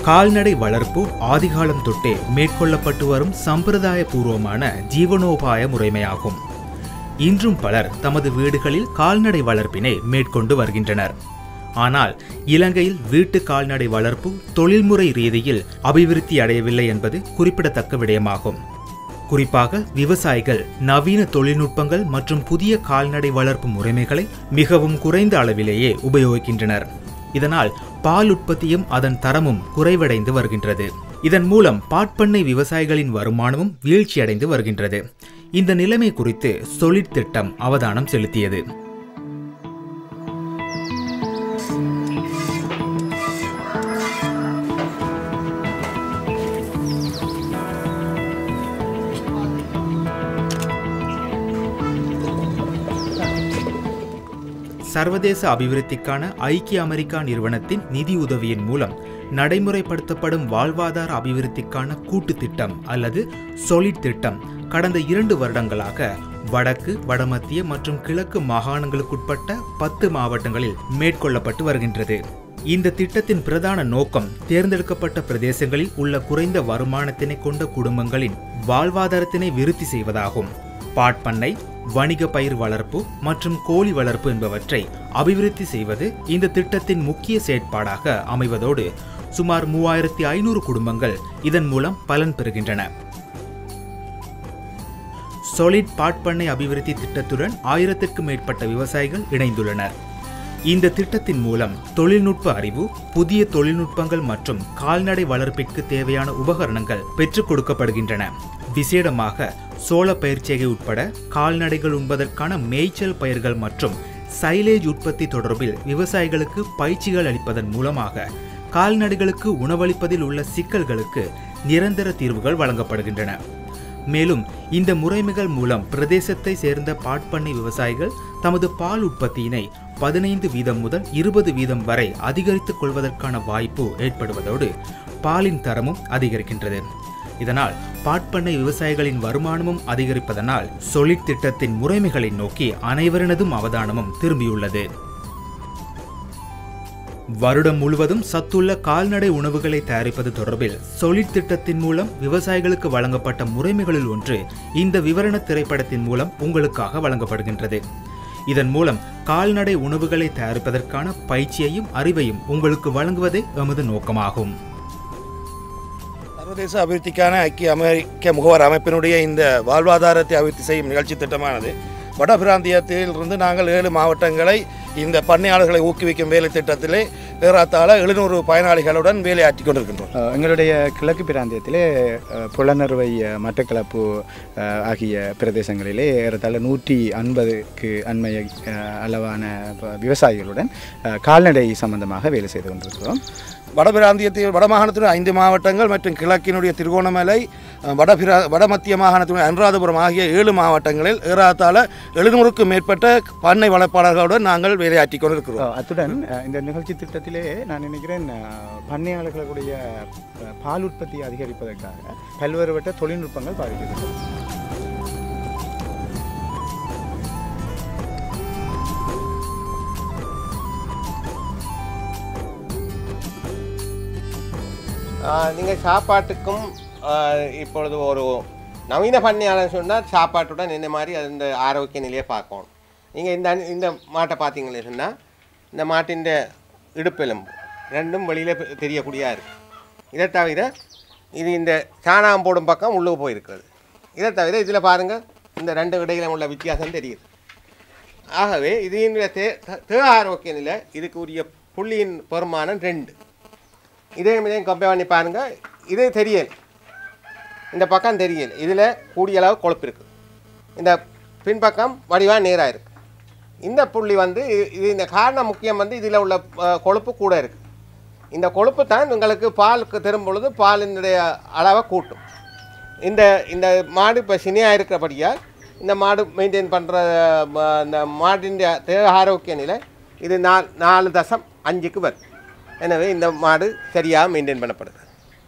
கால்நடை வளர்ப்பு ஆதிகாலம் தொட்டே மேற்கொள்ளப்பட்டு வரும் சம்பிரதாய பூர்வமான ஜீவனோபாய முறைமையாகும் இன்றும் பலர் தமது வீடுகளில் கால்நடை வளர்ப்பினை மேற்கொண்டு வருகின்றனர் ஆனால் இலங்கையில் வீட்டு கால்நடை வளர்ப்பு தொழில்முறை ரீதியில் அபிவிருத்தி அடையவில்லை என்பது குறிப்பிடத்தக்க விடயமாகும் குறிப்பாக விவசாயிகள் நவீன தொழில்நுட்பங்கள் மற்றும் புதிய கால்நடை வளர்ப்பு முறைமைகளை மிகவும் குறைந்த அளவிலேயே உபயோகிக்கின்றனர் இதனால் பால் உற்பத்தியும் அதன் தரமும் குறைவடைந்து வருகின்றது இதன் மூலம் பாட்பண்ணை விவசாயிகளின் வருமானமும் வீழ்ச்சியடைந்து வருகின்றது இந்த நிலைமை குறித்து சொலிட் திட்டம் அவதானம் செலுத்தியது சர்வதேச அபிவிருத்திக்கான ஐக்கிய அமெரிக்கா நிறுவனத்தின் நிதி உதவியின் மூலம் நடைமுறைப்படுத்தப்படும் வாழ்வாதார அபிவிருத்திக்கான கூட்டு திட்டம் அல்லது சொலிட் திட்டம் கடந்த இரண்டு வருடங்களாக வடக்கு வடமத்திய மற்றும் கிழக்கு மாகாணங்களுக்குட்பட்ட பத்து மாவட்டங்களில் மேற்கொள்ளப்பட்டு வருகின்றது இந்த திட்டத்தின் பிரதான நோக்கம் தேர்ந்தெடுக்கப்பட்ட பிரதேசங்களில் உள்ள குறைந்த வருமானத்தினை கொண்ட குடும்பங்களின் வாழ்வாதாரத்தினை விருத்தி செய்வதாகும் பாட்பண்ணை வணிக பயிர் வளர்ப்பு மற்றும் கோழி வளர்ப்பு என்பவற்றை அபிவிருத்தி செய்வது இந்த திட்டத்தின் முக்கிய செயற்பாடாக அமைவதோடு சுமார் மூவாயிரத்தி ஐநூறு குடும்பங்கள் இதன் மூலம் பலன் பெறுகின்றன சொலிட் பாட்பண்ணை அபிவிருத்தி திட்டத்துடன் ஆயிரத்திற்கும் மேற்பட்ட விவசாயிகள் இணைந்துள்ளனர் இந்த திட்டத்தின் மூலம் தொழில்நுட்ப அறிவு புதிய தொழில்நுட்பங்கள் மற்றும் கால்நடை வளர்ப்பிற்கு தேவையான உபகரணங்கள் பெற்றுக் கொடுக்கப்படுகின்றன விசேடமாக சோள பயிர்ச்செய்கை உட்பட கால்நடைகள் உண்பதற்கான மேய்ச்சல் பயிர்கள் மற்றும் சைலேஜ் உற்பத்தி தொடர்பில் விவசாயிகளுக்கு பயிற்சிகள் அளிப்பதன் மூலமாக கால்நடைகளுக்கு உணவளிப்பதில் உள்ள சிக்கல்களுக்கு நிரந்தர தீர்வுகள் வழங்கப்படுகின்றன மேலும் இந்த முறைமைகள் மூலம் பிரதேசத்தை சேர்ந்த பாட்பண்ணை விவசாயிகள் தமது பால் உற்பத்தியினை பதினைந்து வீதம் முதல் இருபது வீதம் வரை அதிகரித்துக் கொள்வதற்கான வாய்ப்பு ஏற்படுவதோடு பாலின் தரமும் அதிகரிக்கின்றது இதனால் பாட்பண்ணை விவசாயிகளின் வருமானமும் அதிகரிப்பதனால் சொலிட் திட்டத்தின் முறைமைகளை நோக்கி அனைவரினதும் அவதானமும் திரும்பியுள்ளது வருடம் முழுவதும் சத்துள்ள கால்நடை உணவுகளை தயாரிப்பது தொடர்பில் சொலிட் திட்டத்தின் மூலம் விவசாயிகளுக்கு வழங்கப்பட்ட முறைமைகளில் ஒன்று இந்த விவரண திரைப்படத்தின் மூலம் உங்களுக்காக வழங்கப்படுகின்றது இதன் மூலம் கால்நடை உணவுகளை தயாரிப்பதற்கான பயிற்சியையும் அறிவையும் உங்களுக்கு வழங்குவதே எமது நோக்கமாகும் சர்வதேச அபிவிருத்திக்கான ஐக்கிய அமெரிக்க முகவர் அமைப்பினுடைய இந்த வாழ்வாதாரத்தை அபிவிருத்தி செய்யும் நிகழ்ச்சி திட்டமானது வட பிராந்தியத்தில் இருந்து நாங்கள் ஏழு மாவட்டங்களை இந்த பண்ணையாளர்களை ஊக்குவிக்கும் வேலை திட்டத்திலே ஏறாத்தாழ எழுநூறு பயனாளிகளுடன் வேலையாற்றி கொண்டிருக்கின்றோம் அஹ் எங்களுடைய கிழக்கு பிராந்தியத்திலே அஹ், புலனறுவை அஹ், மட்டக்களப்பு அஹ், ஆகிய பிரதேசங்களிலே ஏறத்தாழ நூற்றி ஐம்பதுக்கு அண்மைய அஹ், அளவான ப- விவசாயிகளுடன் அஹ், கால்நடை சம்பந்தமாக வேலை செய்து கொண்டிருக்கிறோம் வட பிராந்தியத்தில் வடமாகாணத்தின் ஐந்து மாவட்டங்கள் மற்றும் கிழக்கினுடைய திருகோணமலை அஹ், வட பிரா வட மத்திய மாகாணத்தினுடைய அனுராதபுரம் ஆகிய ஏழு மாவட்டங்களில் ஏறாத்தாழ எழுநூறுக்கும் மேற்பட்ட பண்ணை வளர்ப்பாளர்களுடன் நாங்கள் வேலையாற்றி கொண்டிருக்கிறோம் அஹ், அத்துடன் அஹ், இந்த நிகழ்ச்சி திட்டத்திலே நான் நினைக்கிறேன் அஹ், பண்ணையாளர்களுடைய அஹ், பால் உற்பத்தியை அதிகரிப்பதற்காக பல்வேறுபட்ட தொழில்நுட்பங்கள் பாதிக்கிறது நீங்கள் சாப்பாட்டுக்கும் ஆஹ், இப்பொழுது ஒரு நவீன பண்ணையாளர் சொன்னால் சாப்பாட்டுடன் என்ன மாதிரி அந்த ஆரோக்கிய நிலையை பார்க்கணும் நீங்கள் இந்த அணி- இந்த மாட்டை பார்த்தீங்களே சொன்னால் இந்த மாட்டின் இடுப்பெலும்பு ரெண்டும் வெளியில் தெரியக்கூடியா இருக்கு இதை தவிர இது இந்த சாணகம் போடும் பக்கம் உள்ளுக்கு போயிருக்கிறது இதை தவிர இதில் பாருங்கள் இந்த ரெண்டு இடையில உள்ள வித்தியாசம் தெரியுது ஆகவே இதனுடைய தே த- தேக ஆரோக்கிய நிலை இதுக்கு உரிய புள்ளியின் பெருமானம் ரெண்டு இதே இதையும் கம்பேர் பண்ணி பாருங்க இது தெரியல இந்த பக்கம் தெரியல இதில் கூடிய அளவு கொழுப்பு இருக்குது இந்த பின்பக்கம் வடிவாக நேராக இருக்குது இந்த புள்ளி வந்து இது- இது இந்த காரணம் முக்கியம் வந்து இதில் உள்ள அஹ், கொழுப்பு கூட இருக்குது இந்த கொழுப்பு தான் உங்களுக்கு பாலுக்கு தரும் பொழுது பாலினுடைய அளவை கூட்டும் இந்த இந்த மாடு இப்போ சினியாக இருக்கிறபடியால் இந்த மாடு மெயின்டைன் பண்ணுற இந்த மாட்டின் தேக ஆரோக்கிய நிலை இது நாலு நாலு தசம் அஞ்சுக்கு வரும் எனவே இந்த மாடு சரியாக மெயின்டைன் பண்ணப்படுது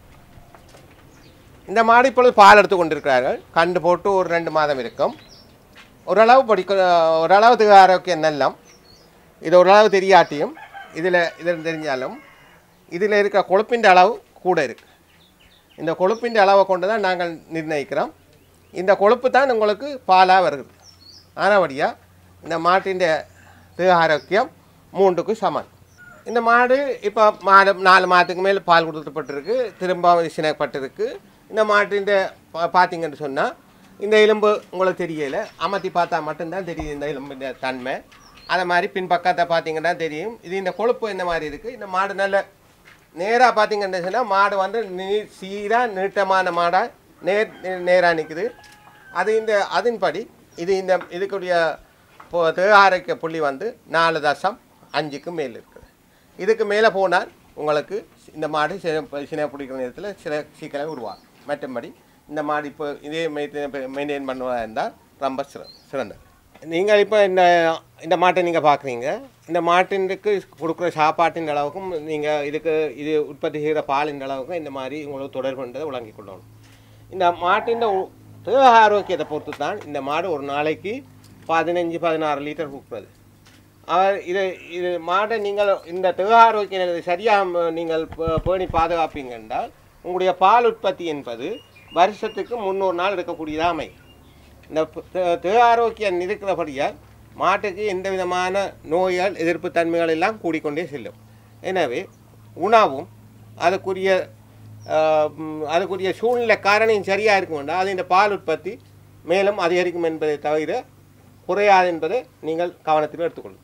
இந்த மாடு இப்பொழுது பால் எடுத்து கொண்டிருக்கிறார்கள் கண்டு போட்டு ஒரு ரெண்டு மாதம் இருக்கும் ஓரளவு படிக்க ஓரளவு தேக ஆரோக்கியம் நல்லம் இது ஓரளவு தெரியாட்டியும் இதில் இதில் தெரிஞ்சாலும் இதில் இருக்க கொழுப்பின் அளவு கூட இருக்குது இந்த கொழுப்பின் அளவை கொண்டு தான் நாங்கள் நிர்ணயிக்கிறோம் இந்த கொழுப்பு தான் உங்களுக்கு பாலாக வருகிறது ஆனபடியாக இந்த மாட்டின் தேக ஆரோக்கியம் மூன்றுக்கு சமன் இந்த மாடு இப்போ மாடு நாலு மாதத்துக்கு மேலே பால் கொடுத்துப்பட்டிருக்கு திரும்ப சினப்பட்டிருக்கு இந்த மாட்டின் பா- பார்த்தீங்கன்னு சொன்னால் இந்த எலும்பு உங்களுக்கு தெரியல அமர்த்தி பார்த்தா மட்டும்தான் தெரியும் இந்த எலும்பின் தன்மை அதை மாதிரி பின்பக்கத்தை பார்த்தீங்கன்னா தெரியும் இது இந்த கொழுப்பு இந்த மாதிரி இருக்குது இந்த மாடு நல்ல நேராக பார்த்தீங்கன்னு சொன்னால் மாடு வந்து நீர் சீராக நீட்டமான மாடாக நேர் நேராக நிற்குது அது இந்த அதன்படி இது இந்த இதுக்குடைய இப்போ தேக ஆரோக்கிய புள்ளி வந்து நாலு தசம் அஞ்சுக்கு மேல் இருக்குது இதுக்கு மேலே போனால் உங்களுக்கு இந்த மாடு சின சின பிடிக்கிற நேரத்தில் சில சீக்கிரம் உருவாகும் மற்றபடி இந்த மாடு இப்போ இதே மெயின்டைன் பண்ணுவதாக இருந்தால் ரொம்ப சிற சிறந்தது நீங்கள் இப்போ இந்த இந்த மாட்டை நீங்கள் பார்க்குறீங்க இந்த மாட்டினுக்கு கொடுக்குற சாப்பாட்டின் அளவுக்கும் நீங்கள் இதுக்கு இது உற்பத்தி செய்கிற பாலின் அளவுக்கும் இந்த மாதிரி உங்களுக்கு தொடர்புன்றதை விளங்கிக் கொள்ளணும் இந்த மாட்டின் உ- தேக ஆரோக்கியத்தை பொறுத்து தான் இந்த மாடு ஒரு நாளைக்கு பதினஞ்சு பதினாறு லிட்டர் கொடுக்குறது அவர் இது இது மாடை நீங்கள் இந்த தேக ஆரோக்கியம் சரியாக நீங்கள் பே- பேணி பாதுகாப்பீங்க என்றால் உங்களுடைய பால் உற்பத்தி என்பது வருஷத்துக்கு முந்நூறு நாள் எடுக்கக்கூடியதாக அமையும் இந்த ப- தே- தேக ஆரோக்கியம் இருக்கிறபடியால் மாட்டுக்கு எந்த விதமான நோய்கள் எதிர்ப்பு தன்மைகள் எல்லாம் கூடிக்கொண்டே செல்லும் எனவே உணவும் அதுக்குரிய ஆஹ், ம், அதுக்குரிய சூழ்நிலை காரணியும் சரியாக இருக்கும் என்றால் அது இந்த பால் உற்பத்தி மேலும் அதிகரிக்கும் என்பதை தவிர குறையாது என்பதை நீங்கள் கவனத்தில் எடுத்துக்கொள்ளுங்கள்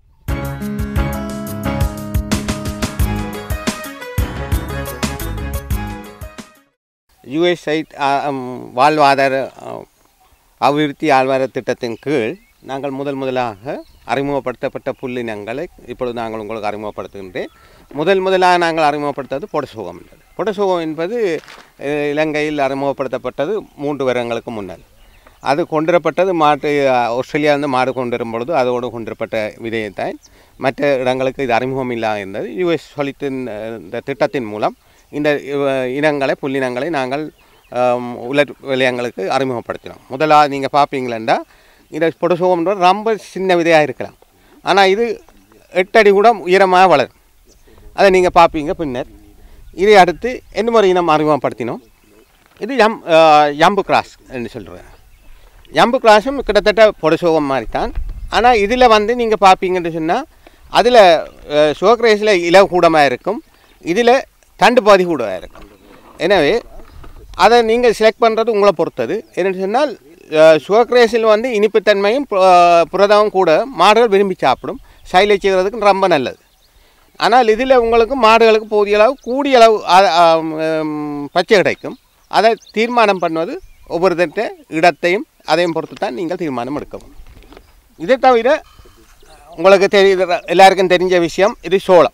யுஎஸ்ஐட் வாழ்வாதார ஆ, அபிவிருத்தி ஆழ்வார திட்டத்தின் கீழ் நாங்கள் முதல் முதலாக அறிமுகப்படுத்தப்பட்ட புள்ளினங்களை இப்பொழுது நாங்கள் உங்களுக்கு அறிமுகப்படுத்துகின்றேன் முதல் முதலாக நாங்கள் அறிமுகப்படுத்துவது பொடசுகம் என்பது பொடசுகம் என்பது அஹ், இலங்கையில் அறிமுகப்படுத்தப்பட்டது மூன்று வருடங்களுக்கு முன்னர் அது கொண்டுவரப்பட்டது மாட்டு ஆஸ்திரேலியாவிலிருந்து மாடு கொண்டு வரும் பொழுது அதோடு கொண்டுவரப்பட்ட விதையைத்தான் மற்ற இடங்களுக்கு இது அறிமுகம் இல்லாமல் இருந்தது யுஎஸ் சொலித்தின் அஹ், இந்த திட்டத்தின் மூலம் இந்த இவ- இனங்களை புல்லினங்களை நாங்கள் ஆம், உலர் விளையங்களுக்கு அறிமுகப்படுத்தினோம் முதலாவது நீங்கள் பார்ப்பீங்களா இந்த பொடுசுகம்ன்ற ரொம்ப சின்ன விதையாக இருக்கலாம் ஆனால் இது எட்டடி கூட உயரமாக வளரும் அதை நீங்கள் பார்ப்பீங்க பின்னர் இதை அடுத்து என்ன ஒரு இனம் அறிமுகப்படுத்தினோம் இது யம் யம்பு கிராஸ் என்று சொல்கிறேன் யம்பு கிராஸும் கிட்டத்தட்ட பொடுசோகம் மாதிரி தான் ஆனால் இதில் வந்து நீங்கள் பார்ப்பீங்கன்னு சொன்னால் அதில் சுகக்ரேஸில் இலவு கூடமாக இருக்கும் இதில் தண்டு பாதி கூடமாக இருக்கும் எனவே அதை நீங்கள் செலக்ட் பண்ணுறது உங்களை பொறுத்தது என்னென்னு சொன்னால் சுகக்ரேஸில் வந்து இனிப்புத்தன்மையும் பு- புரதமும் கூட மாடுகள் விரும்பி சாப்பிடும் சைலேஜ் செய்கிறதுக்கு ரொம்ப நல்லது ஆனால் இதில் உங்களுக்கு மாடுகளுக்கு போதிய அளவு கூடிய அளவு ஆ- ஆம், ம், பச்சை கிடைக்கும் அதை தீர்மானம் பண்ணுவது ஒவ்வொருத்தட்ட இடத்தையும் அதையும் பொறுத்து தான் நீங்கள் தீர்மானம் எடுக்கவும் இதை தவிர உங்களுக்கு தெரியுது எல்லாருக்கும் தெரிஞ்ச விஷயம் இது சோளம்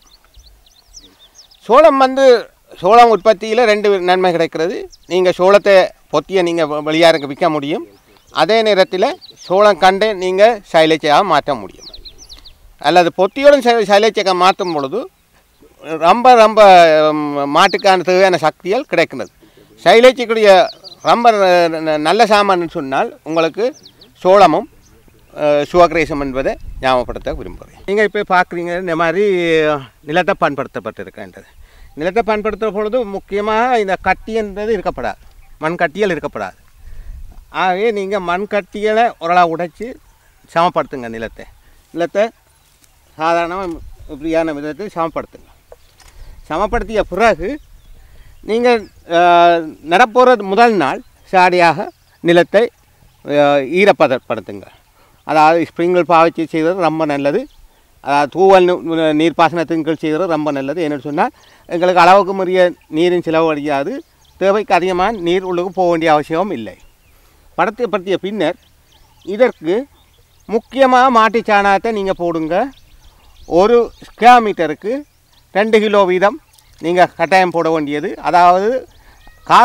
சோளம் வந்து சோளம் உற்பத்தியில் ரெண்டு நன்மை கிடைக்கிறது நீங்கள் சோளத்தை பொத்தியை நீங்கள் வெளியாருக்கு விற்க முடியும் அதே நேரத்தில் சோளம் கண்டை நீங்கள் சைலேஜாக மாற்ற முடியும் அல்லது பொத்தியோடும் சைலேஜாக மாற்றும் பொழுது ரொம்ப ரொம்ப ம், மாட்டுக்கான தேவையான சக்திகள் கிடைக்கிறது சைலேஜுக்குரிய ரொம்ப ந- ந- நல்ல சாமான்னு சொன்னால் உங்களுக்கு சோளமும் சுவக்ரேசம் என்பதை ஞாபகப்படுத்த விரும்புகிறேன் நீங்கள் இப்போ பார்க்குறீங்க இந்த மாதிரி நிலத்தை பயன்படுத்தப்பட்டிருக்கின்றது நிலத்தை பயன்படுத்துகிற பொழுது முக்கியமாக இந்த கட்டி என்பது இருக்கப்படாது மண் கட்டியல் இருக்கப்படாது ஆகவே நீங்கள் மண் கட்டியலை ஓரளவு உடைச்சி சமப்படுத்துங்க நிலத்தை நிலத்தை சாதாரணமாக இப்படியான விதத்தில் சமப்படுத்துங்க சமப்படுத்திய பிறகு நீங்கள் நடப்போகிற முதல் நாள் சாடியாக நிலத்தை அஹ், ஈரப்பதப்படுத்துங்க அதாவது ஸ்ப்ரிங்கிள் பாவச்சி செய்கிறது ரொம்ப நல்லது அதாவது தூவல் நு- நீர்ப்பாசனத்தின் கீழ் செய்கிறது ரொம்ப நல்லது என்னென்னு சொன்னால் எங்களுக்கு அளவுக்கு மீறிய நீரின் செலவழியாது தேவைக்கு அதிகமாக நீர் உள்ளுக்கு போக வேண்டிய அவசியமும் இல்லை படத்தைப்படுத்திய பின்னர் இதற்கு முக்கியமாக மாட்டுச் சாணத்தை நீங்கள் போடுங்க ஒரு ஸ்கொயர் மீட்டருக்கு ரெண்டு கிலோ வீதம் நீங்கள் கட்டாயம் போட வேண்டியது அதாவது கா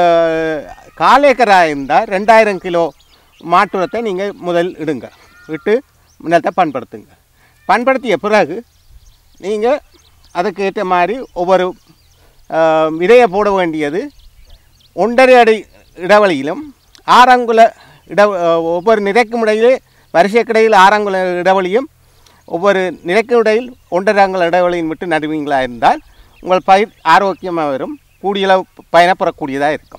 கால் ஏக்கராக இருந்தால் ரெண்டாயிரம் கிலோ மாட்டுரத்தை நீங்கள் முதல் இடுங்க விட்டு நிலத்தை பண்படுத்துங்க பண்படுத்திய பிறகு நீங்கள் அதுக்கு ஏற்ற மாதிரி ஒவ்வொரு ஆஹ், விதையை போட வேண்டியது ஒன்றரை அடி இடைவெளியிலும் ஆறங்குல இட ஆஹ், ஒவ்வொரு நிறைக்கும் இடையிலே வரிசைக்கிடையில் ஆறங்குல இடைவெளியும் ஒவ்வொரு நிறைக்கும் இடையில் ஒன்றரை அங்குல இடைவெளியும் விட்டு நடுவீங்களா இருந்தால் உங்கள் பயிர் ஆரோக்கியமாக வரும் கூடிய அளவு பயணப்பெறக்கூடியதாக இருக்கும்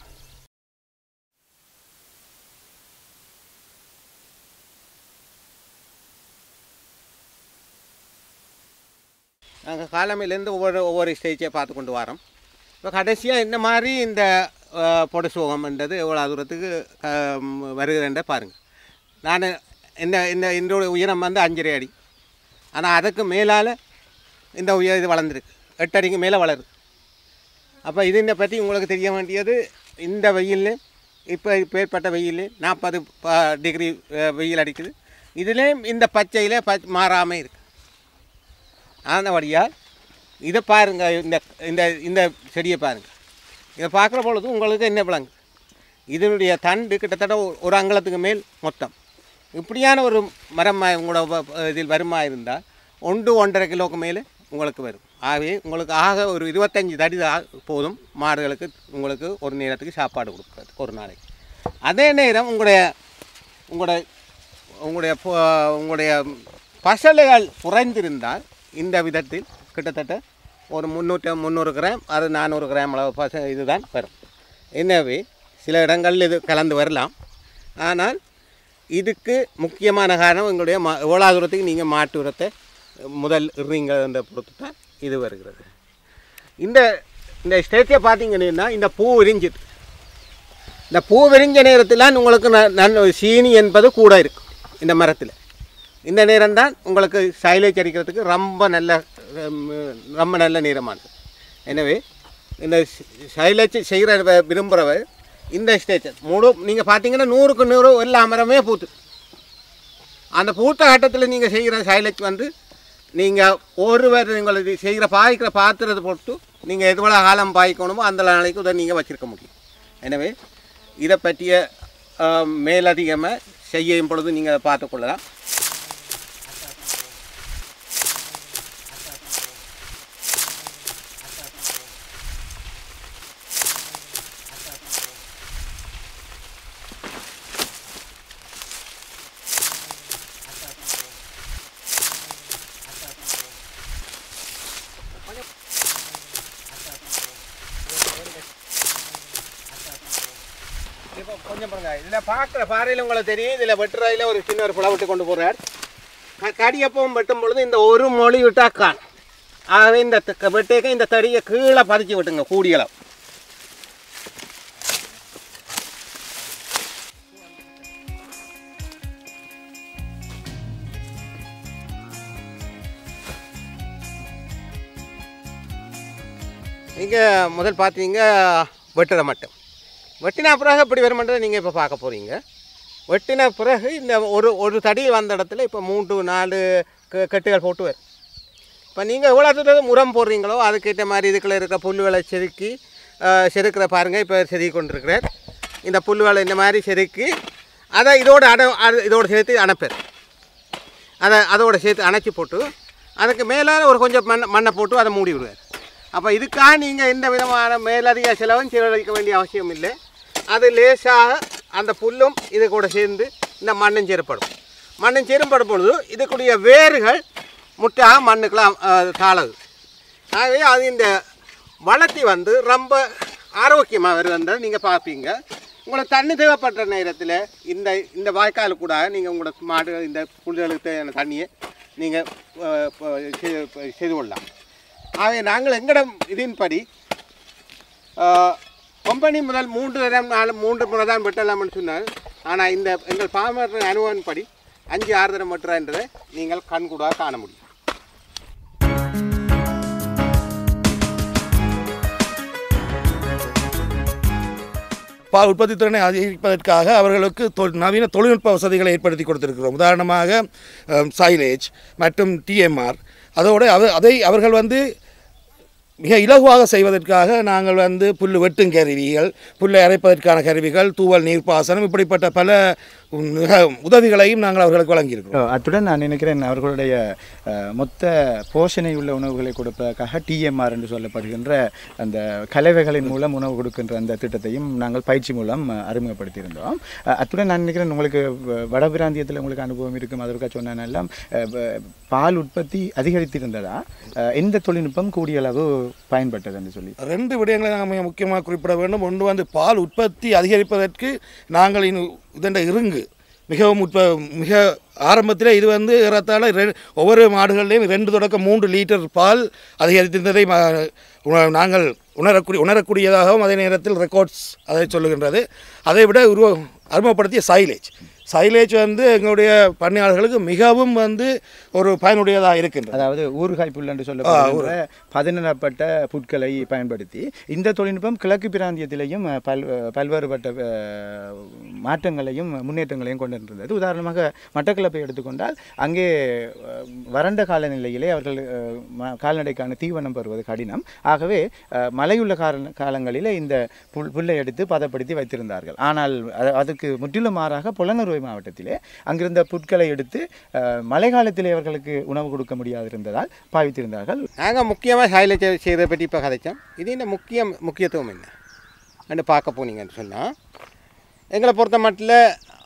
நாங்கள் காலமையிலேருந்து ஒவ்வொரு ஒவ்வொரு ஸ்டேஜை பார்த்து கொண்டு வரோம் இப்போ கடைசியாக இந்த மாதிரி இந்த அஹ், பொடு சோகம்ன்றது எவ்வளோ தூரத்துக்கு அஹ், வருகிறேன்ற பாருங்கள் நான் இந்த இந்த என்னோட உயரம் வந்து அஞ்சரை அடி ஆனால் அதுக்கு மேலால் இந்த உயர் இது வளர்ந்துருக்கு எட்டு அடிக்கு மேலே வளருது அப்போ இதை பற்றி உங்களுக்கு தெரிய வேண்டியது இந்த வெயில் இப்போ இப்போ ஏற்பட்ட வெயில் நாற்பது டிகிரி வெயில் அடிக்குது இதுலேயும் இந்த பச்சையில் ப மாறாமல் இருக்குது ஆனபடியால் இதை பாருங்கள் இந்த இந்த இந்த செடியை பாருங்கள் இதை பார்க்குற பொழுது உங்களுக்கு என்ன விளங்கு இதனுடைய தண்டு கிட்டத்தட்ட ஒரு- ஒரு அங்கலத்துக்கு மேல் மொத்தம் இப்படியான ஒரு மரம் உங்களோட வ- இதில் வருமா இருந்தால் ஒன்று ஒன்றரை கிலோக்கு மேலே உங்களுக்கு வரும் ஆகவே உங்களுக்கு ஆக ஒரு இருபத்தஞ்சி தடி தான் போதும் மாடுகளுக்கு உங்களுக்கு ஒரு நேரத்துக்கு சாப்பாடு கொடுக்குறது ஒரு நாளைக்கு அதே நேரம் உங்களுடைய உங்களுடைய உங்களுடைய பொ- உங்களுடைய பசலைகள் குறைந்திருந்தால் இந்த விதத்தில் கிட்டத்தட்ட ஒரு முந்நூற்றி முந்நூறு கிராம் அது நானூறு கிராம் அளவு பச இதுதான் வரும் எனவே சில இடங்களில் இது கலந்து வரலாம் ஆனால் இதுக்கு முக்கியமான காரணம் உங்களுடைய மா எவ்வளோ தூரத்துக்கு நீங்கள் மாட்டு உரத்தை முதல் இறீங்கிறத பொறுத்து தான் இது வருகிறது இந்த இந்த ஸ்டேஜை பார்த்தீங்கன்னா இந்த பூ விரிஞ்சிட்டு இந்த பூ விரிஞ்ச நேரத்தில் உங்களுக்கு ந- நன் சீனி என்பது கூட இருக்கும் இந்த மரத்தில் இந்த நேரம் தான் உங்களுக்கு சைலேஜ் அடிக்கிறதுக்கு ரொம்ப நல்ல ஹம், ரொம்ப நல்ல நேரமானது எனவே இந்த சைலேஜ் செய்கிற விரும்புகிறவர் இந்த ஸ்டேஜ் முழு நீங்கள் பார்த்தீங்கன்னா நூறுக்கு நூறு எல்லா மரமே பூத்து அந்த பூத்த கட்டத்தில் நீங்கள் செய்கிற சைலேஜ் வந்து நீங்கள் ஒருவர் உங்களுக்கு செய்கிற பாய்க்கிற பாத்திரத்தை பொறுத்து நீங்கள் எவ்வளோ காலம் பாய்க்கணுமோ அந்த நாளைக்கு உதவி நீங்கள் வச்சுருக்க முடியும் எனவே இதை பற்றிய ஆம், மேலதிகமாக செய்யும் பொழுது நீங்கள் அதை பார்த்துக்கொள்ளலாம் இப்போ கொஞ்சம் பாருங்க இதில் பார்க்குற பாறையில் உங்களுக்கு தெரியும் இதில் வெட்டுறதுல ஒரு சின்ன ஒரு புல விட்டு கொண்டு போகிறார் கடியப்பவும் வெட்டும் பொழுது இந்த ஒரு மொழி விட்டா கான் ஆகவே இந்த த- வெட்டேக்க இந்த தடியை கீழே பதிச்சு விட்டுங்க கூடியளவு நீங்கள் முதல் பார்த்தீங்க வெட்டுற மட்டும் வெட்டின பிறகு எப்படி வருமன்றதை நீங்கள் இப்போ பார்க்க போகிறீங்க வெட்டின பிறகு இந்த ஒரு ஒரு தடி வந்த இடத்துல இப்போ மூன்று நாலு க- கட்டுகள் போட்டு வரும் இப்போ நீங்கள் எவ்வளோ தூரம் உரம் போடுறீங்களோ அதுக்கேற்ற மாதிரி இதுக்குள்ள இருக்க புல்லுகளை செதுக்கி அஹ், செதுக்கிற பாருங்கள் இப்போ செதுக்கி கொண்டிருக்கிறார் இந்த புல்லுகளை இந்த மாதிரி செதுக்கி அதை இதோட அட அட- இதோட சேர்த்து அனுப்பார் அதை அதோட சேர்த்து அணைச்சி போட்டு அதுக்கு மேலால் ஒரு கொஞ்சம் மண் மண்ணை போட்டு அதை மூடி விடுவார் அப்போ இதுக்காக நீங்கள் எந்த விதமான மேலதிக செலவும் செலவழிக்க வேண்டிய அவசியம் இல்லை அது லேசாக அந்த புல்லும் இது கூட சேர்ந்து இந்த மண்ணும் சேரப்படும் மண்ணும் சேரப்படும் பொழுது இதுக்குடைய வேர்கள் முட்டாக மண்ணுக்கெல்லாம் தாளது ஆகவே அது இந்த வளர்த்தி வந்து ரொம்ப ஆரோக்கியமாக வருதுன்றதை நீங்கள் பார்ப்பீங்க உங்களுக்கு தண்ணி தேவைப்படுற நேரத்தில் இந்த இந்த வாய்க்கால் கூட நீங்கள் உங்களோட மாடு இந்த புல்லுகளுக்கு தேவையான தண்ணியை நீங்கள் செய்து கொள்ளலாம் ஆகவே நாங்கள் எங்களிடம் இதன்படி கம்பெனி முதல் மூன்று தரம் நாலு மூன்று முறை தான் வெட்டலாம்னு சொன்னார் ஆனால் இந்த எங்கள் பாமர அனுபவன்படி அஞ்சு ஆறு தரம் வெட்டுறன்றதை நீங்கள் கண்கூடாக காண முடியும் பால் உற்பத்தி திறனை அதிகரிப்பதற்காக அவர்களுக்கு தொ- நவீன தொழில்நுட்ப வசதிகளை ஏற்படுத்தி கொடுத்திருக்கிறோம் உதாரணமாக சைலேஜ் மற்றும் டிஎம்ஆர் அதோடு அவ அதை அவர்கள் வந்து மிக இலகுவாக செய்வதற்காக நாங்கள் வந்து புல் வெட்டும் கருவிகள் புல்லை அரைப்பதற்கான கருவிகள் தூவல் நீர்ப்பாசனம் இப்படிப்பட்ட பல மிக உதவிகளையும் நாங்கள் அவர்களுக்கு வழங்கியிருக்கிறோம் அஹ் அத்துடன் நான் நினைக்கிறேன் அவர்களுடைய அஹ், மொத்த போஷணை உள்ள உணவுகளை கொடுப்பதற்காக டிஎம்ஆர் என்று சொல்லப்படுகின்ற அந்த கலவைகளின் மூலம் உணவு கொடுக்கின்ற அந்த திட்டத்தையும் நாங்கள் பயிற்சி மூலம் அஹ், அறிமுகப்படுத்தியிருந்தோம் அஹ், அத்துடன் நான் நினைக்கிறேன் உங்களுக்கு வ- வடபிராந்தியத்தில் உங்களுக்கு அனுபவம் இருக்கும் அதற்காக சொன்னெல்லாம் பால் உற்பத்தி அதிகரித்திருந்ததா அஹ், எந்த தொழில்நுட்பம் கூடிய அளவு பயன்பட்டது என்று சொல்லி ரெண்டு விடயங்களை நாம் மிக முக்கியமாக குறிப்பிட வேண்டும் ஒன்று வந்து பால் உற்பத்தி அதிகரிப்பதற்கு நாங்கள் இன்னும் இதண்ட இருங்கு மிகவும் உற்ப மிக ஆரம்பத்தில் இது வந்து ஏறத்தாழ ரெ ஒவ்வொரு மாடுகள்லேயும் ரெண்டு தொடக்கம் மூன்று லிட்டர் பால் அதிகரித்திருந்ததை ம- உண- நாங்கள் உணரக்கூடிய உணரக்கூடியதாகவும் அதே நேரத்தில் ரெக்கார்ட்ஸ் அதை சொல்லுகின்றது அதை விட உருவ அறிமுகப்படுத்திய சைலேஜ் சைலேஜ் வந்து எங்களுடைய பண்ணையாளர்களுக்கு மிகவும் வந்து ஒரு பயனுடையதாக இருக்கின்றது அதாவது ஊறுகாய் புல் என்று சொல்லப்படுகின்ற பதனிடப்பட்ட புட்களை பயன்படுத்தி இந்த தொழில்நுட்பம் கிழக்கு பிராந்தியத்திலேயும் அஹ், பல் அஹ், பல்வேறுபட்ட அஹ், மாற்றங்களையும் முன்னேற்றங்களையும் கொண்டிருந்தது உதாரணமாக மட்டக்களப்பை எடுத்துக்கொண்டால் அங்கே அஹ், வறண்ட காலநிலையிலே அவர்கள் அஹ், ம- கால்நடைக்கான தீவனம் பெறுவது கடினம் ஆகவே அஹ், மழையுள்ள கால காலங்களிலே இந்த புல் புல்லை எடுத்து பதப்படுத்தி வைத்திருந்தார்கள் ஆனால் அ- அதுக்கு முற்றிலும் மாறாக புலனறுவை மாவட்டத்திலே அங்கிருந்த புட்களை எடுத்து அஹ், மழை காலத்திலே அவர்களுக்கு உணவு கொடுக்க முடியாதிருந்ததால் பாவித்திருந்தார்கள் நாங்கள் முக்கியமாக சைலேஜ் செய்கிறத பற்றி இப்போ கதைச்சோம் இது இந்த முக்கிய முக்கியத்துவம் என்ன என்று பார்க்க போனீங்கன்னு சொன்னால் எங்களை பொறுத்த மட்டில்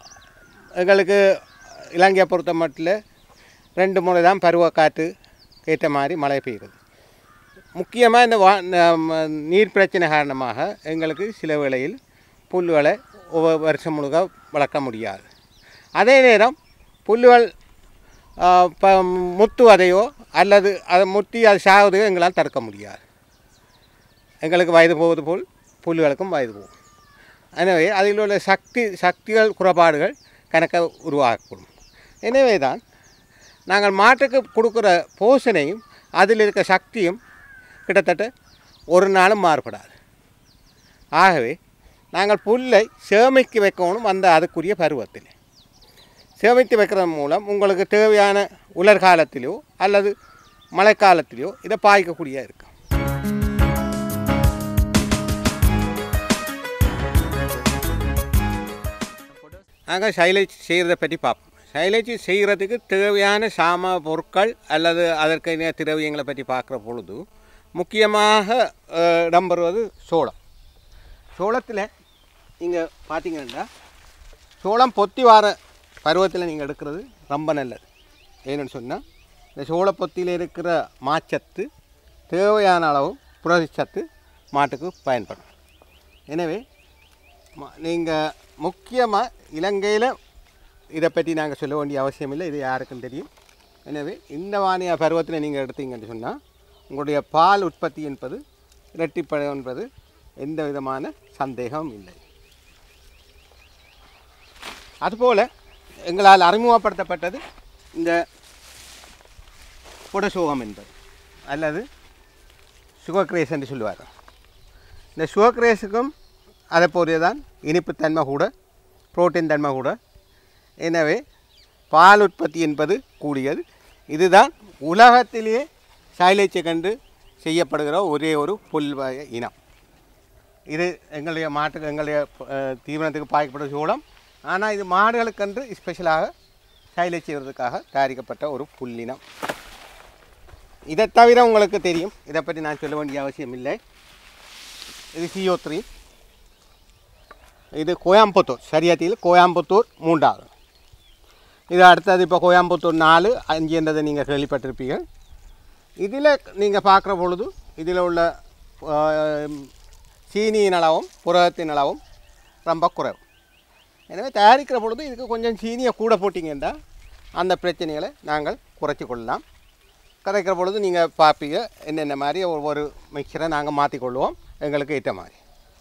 எங்களுக்கு இலங்கையை பொறுத்த மட்டில் ரெண்டு முறை தான் பருவ காற்று ஏற்ற மாதிரி மழை பெய்யுது முக்கியமாக இந்த வா நம்ம நீர் பிரச்சனை காரணமாக எங்களுக்கு சில வேளையில் புல்லுகளை ஒவ்வொரு வருஷம் முழுக்க வளர்க்க முடியாது அதே நேரம் புல்லுகள் ஆ, ப முத்துவதையோ அல்லது அதை முத்தி அது சாவதையோ எங்களால் தடுக்க முடியாது எங்களுக்கு வயது போவது போல் புல்லுகளுக்கும் வயது போகும் எனவே அதில் உள்ள சக்தி சக்திகள் குறைபாடுகள் கணக்க உருவாகக்கூடும் எனவே தான் நாங்கள் மாட்டுக்கு கொடுக்குற போஷணையும் அதில் இருக்க சக்தியும் கிட்டத்தட்ட ஒரு நாளும் மாறுபடாது ஆகவே நாங்கள் புல்லை சேமிக்க வைக்கணும் அந்த அதுக்குரிய பருவத்தில் சேமித்து வைக்கிறது மூலம் உங்களுக்கு தேவையான உலர்காலத்திலோ அல்லது மழைக்காலத்திலோ இதை பாய்க்கக்கூடிய இருக்கும் நாங்கள் சைலேஜ் செய்கிறத பற்றி பார்ப்போம் சைலேஜ் செய்கிறதுக்கு தேவையான சாம பொருட்கள் அல்லது அதற்கு திரவியங்களை பற்றி பார்க்குற பொழுது முக்கியமாக அஹ், இடம்பெறுவது சோளம் சோளத்தில் நீங்கள் பார்த்தீங்கன்னா சோளம் பொத்தி வார பருவத்தில் நீங்கள் எடுக்கிறது ரொம்ப நல்லது ஏன்னு சொன்னால் இந்த சோளப்பொத்தியில் இருக்கிற மாச்சத்து தேவையான அளவு புரதச்சத்து மாட்டுக்கு பயன்படும் எனவே நீங்கள் முக்கியமாக இலங்கையில் இதை பற்றி நாங்கள் சொல்ல வேண்டிய அவசியம் இல்லை இது யாருக்கும் தெரியும் எனவே இந்த வானிய பருவத்தில் நீங்கள் எடுத்தீங்கன்னு சொன்னால் உங்களுடைய பால் உற்பத்தி என்பது இரட்டிப்படும் என்பது எந்த விதமான சந்தேகமும் இல்லை அதுபோல் எங்களால் அறிமுகப்படுத்தப்பட்டது இந்த புடசோகம் என்பது அல்லது சுகக்ரேஸ் என்று சொல்லுவார் இந்த சுகக்ரேஸுக்கும் அதை போலவே தான் இனிப்புத்தன்மை கூட புரோட்டீன் தன்மை கூட எனவே பால் உற்பத்தி என்பது கூடியது இதுதான் உலகத்திலேயே சைலேஜை கண்டு செய்யப்படுகிற ஒரே ஒரு புல் வகை இனம் இது எங்களுடைய மாட்டுக்கு எங்களுடைய அஹ், தீவனத்துக்கு பாய்க்கப்பட்ட சோளம் ஆனால் இது மாடுகளுக்கென்று ஸ்பெஷலாக சைலேஜ் செய்வதற்காக தயாரிக்கப்பட்ட ஒரு புல்லினம் இதை தவிர உங்களுக்கு தெரியும் இதை பற்றி நான் சொல்ல வேண்டிய அவசியம் இல்லை இது சிஓ த்ரீ இது கோயம்புத்தூர் சரியாத்தியில் கோயம்புத்தூர் மூன்றாவது இது அடுத்தது இப்போ கோயம்புத்தூர் நாலு அஞ்சுன்றதை நீங்கள் கேள்விப்பட்டிருப்பீர்கள் இதில் நீங்கள் பார்க்குற பொழுது இதில் உள்ள ஆஹ், சீனியின் அளவும் புரதத்தின் அளவும் ரொம்ப குறைவு எனவே தயாரிக்கிற பொழுது இதுக்கு கொஞ்சம் சீனியை கூட போட்டிங்கன்னா அந்த பிரச்சனைகளை நாங்கள் குறைச்சி கொள்ளலாம் கரைக்கிற பொழுது நீங்கள் பார்ப்பீங்க என்னென்ன மாதிரி ஒவ்வொரு மிக்சரை நாங்கள் மாற்றிக்கொள்வோம் எங்களுக்கு ஏற்ற மாதிரி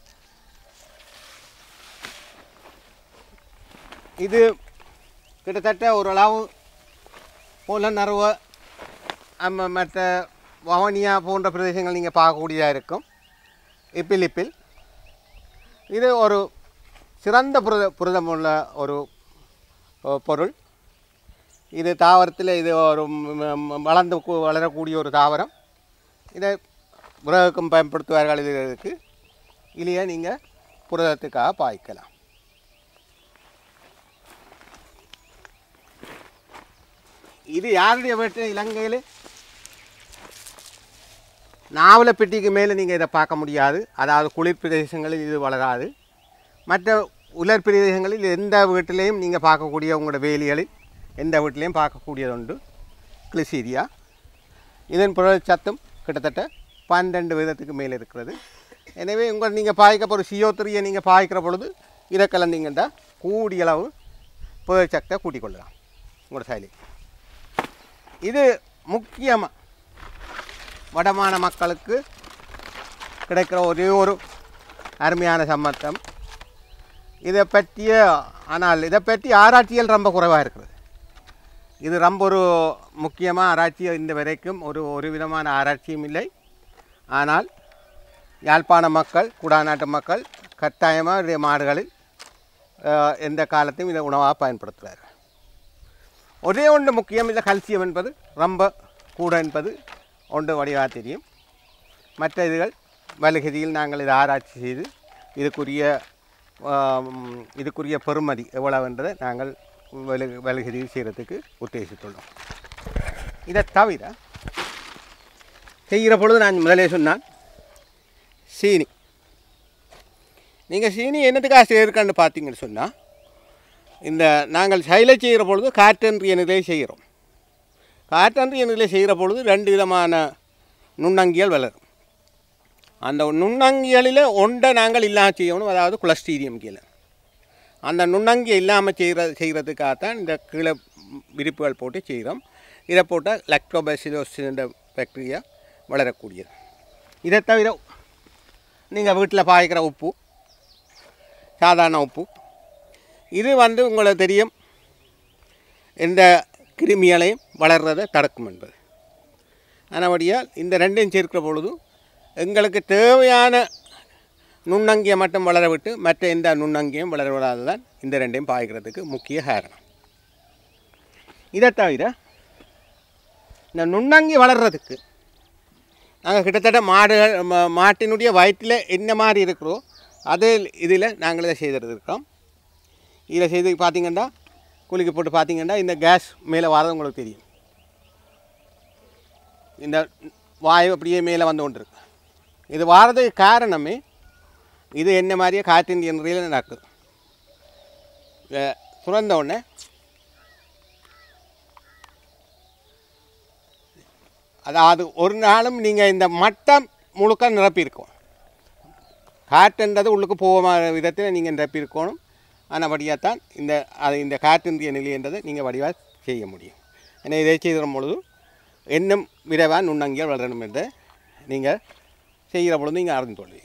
இது கிட்டத்தட்ட ஓரளவு புலனறுவ நம்ம மற்ற வவனியா போன்ற பிரதேசங்கள் நீங்கள் பார்க்கக்கூடியதாக இருக்கும் இப்பில் இப்பில் இது ஒரு சிறந்த புரத புரதமுள்ள ஒரு அஹ், பொருள் இது தாவரத்தில் இது ஒரு ம- ம- வளர்ந்து கு- வளரக்கூடிய ஒரு தாவரம் இதை உரகுக்கும் பயன்படுத்துவார்கள் இதுக்கு இல்லையா நீங்கள் புரதத்துக்காக பாய்க்கலாம் இது யாருடைய வீட்டு இலங்கையில் நாவலப்பெட்டிக்கு மேலே நீங்கள் இதை பார்க்க முடியாது அதாவது குளிர் பிரதேசங்களில் இது வளராது மற்ற உலர் பிரதேசங்களில் எந்த வீட்டிலையும் நீங்கள் பார்க்கக்கூடிய உங்களோட வேலிகளில் எந்த வீட்டிலையும் பார்க்கக்கூடியது உண்டு கிளிசீரியா இதன் புரட்சத்தும் கிட்டத்தட்ட பன்னெண்டு விதத்துக்கு மேலே இருக்கிறது எனவே உங்கள் நீங்கள் பாய்க்க போகிற சியோ த்ரீயை நீங்கள் பாய்க்கிற பொழுது இதை கலந்தீங்கன்னா கூடிய அளவு புரட்சத்தை கூட்டிக் கொள்ளலாம் உங்களோட செயலி இது முக்கியமாக வடமான மக்களுக்கு கிடைக்கிற ஒரே ஒரு அருமையான சம்மத்தம் இதை பற்றிய ஆனால் இதை பற்றி ஆராய்ச்சிகள் ரொம்ப குறைவாக இருக்குது இது ரொம்ப ஒரு முக்கியமாக ஆராய்ச்சி இந்த வரைக்கும் ஒரு ஒரு விதமான ஆராய்ச்சியும் இல்லை ஆனால் யாழ்ப்பாண மக்கள் குடாநாட்டு மக்கள் கட்டாயமாக இவருடைய மாடுகளில் அஹ், எந்த காலத்தையும் இதை உணவாக பயன்படுத்துகிறார் ஒரே ஒன்று முக்கியம் இல்லை கல்சியம் என்பது ரொம்ப கூட என்பது ஒன்று வடிவாக தெரியும் மற்ற இதுகள் வலுகதியில் நாங்கள் இதை ஆராய்ச்சி செய்து இதுக்குரிய ஆம், இதுக்குரிய பெறுமதி எவ்வளவுன்றதை நாங்கள் வலு வலுகதியில் செய்கிறதுக்கு உத்தேசித்துள்ளோம் இதை தவிர செய்கிற பொழுது நான் முதலே சொன்னான் சீனி நீங்கள் சீனி என்னத்துக்காக சேர்க்கன்னு பார்த்தீங்கன்னு சொன்னால் இந்த நாங்கள் செயலை செய்கிற பொழுது காற்றன்றிய நிலையை செய்கிறோம் காற்றன்றிய நிலை செய்கிற பொழுது ரெண்டு விதமான நுண்ணங்கியல் வளரும் அந்த நுண்ணங்கியலில் ஒன்றை நாங்கள் இல்லாமல் செய்யணும் அதாவது குலஸ்டீரியம் கீழே அந்த நுண்ணங்கி இல்லாமல் செய்கிற செய்கிறதுக்காகத்தான் இந்த கீழே விரிப்புகள் போட்டு செய்கிறோம் இதை போட்டால் லக்டோபசிலோசின்ற பாக்டீரியா வளரக்கூடியது இதை தவிர நீங்கள் வீட்டில் பாய்க்கிற உப்பு சாதாரண உப்பு இது வந்து உங்களுக்கு தெரியும் இந்த கிருமிகளையும் வளர்றதை தடுக்கும் என்பது ஆனபடியால் இந்த ரெண்டையும் சேர்க்கிற பொழுது எங்களுக்கு தேவையான நுண்ணங்கியை மட்டும் வளர விட்டு மற்ற எந்த நுண்ணங்கியும் வளர விடாததான் இந்த ரெண்டையும் பாய்க்கிறதுக்கு முக்கிய காரணம் இதை தவிர இந்த நுண்ணங்கி வளர்கிறதுக்கு நாங்கள் கிட்டத்தட்ட மாடுகள் ம- மாட்டினுடைய வயிற்றில் என்ன மாதிரி இருக்கிறோ அதே இதில் நாங்கள் இதை செய்துட்டு இருக்கோம் இதில் செய்து பார்த்தீங்கன்னா குளிக்க போட்டு பார்த்தீங்கன்னா இந்த கேஸ் மேலே வரது உங்களுக்கு தெரியும் இந்த வாயு அப்படியே மேலே வந்து கொண்டு இருக்கு இது வாரதுக்கு காரணமே இது என்ன மாதிரியே காற்றின் முறையில் நடக்குது இதை சுரந்த உடனே அதாவது ஒரு நாளும் நீங்கள் இந்த மட்டம் முழுக்க நிரப்பியிருக்கோம் காற்றுன்றது உள்ளுக்கு போகிற விதத்தில் நீங்கள் நிரப்பியிருக்கணும் ஆனபடியாக தான் இந்த அது இந்த காற்றின்றிய நிலைன்றதை நீங்கள் வடிவாக செய்ய முடியும் ஏன்னா இதை செய்கிற பொழுது இன்னும் விரைவாக நுண்ணங்கியல் வளரணும் என்று நீங்கள் செய்கிற பொழுது நீங்கள் அறிந்து கொள்வீங்க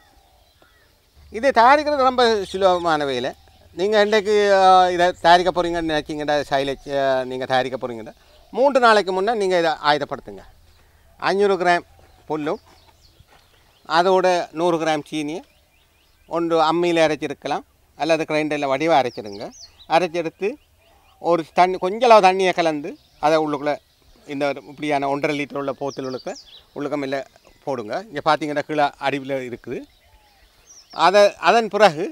இது தயாரிக்கிறது ரொம்ப சுலபமான வேலை நீங்கள் இன்றைக்கு அஹ், இதை தயாரிக்க போகிறீங்கன்னு நினச்சிங்கடா சைலேஜ் நீங்கள் தயாரிக்க போகிறீங்கடா மூன்று நாளைக்கு முன்னே நீங்கள் இதை ஆயுதப்படுத்துங்க அஞ்சூறு கிராம் புல்லும் அதோட நூறு கிராம் சீனியை ஒன்று அம்மியில் அரைச்சிருக்கலாம் அல்லது கிரைண்டரில் வடிவாக அரைச்சிடுங்க அரைச்செடுத்து ஒரு தண்ணி கொஞ்சம் அளவு தண்ணியை கலந்து அதை உள்ளுக்குள்ளே இந்த இப்படியான ஒன்றரை லிட்டர் உள்ள போத்தில் உள்ளுக்க உள்ளுக்க மேலே போடுங்க இங்கே பார்த்தீங்கன்னா கீழே அடிவில் இருக்குது அதை அதன் பிறகு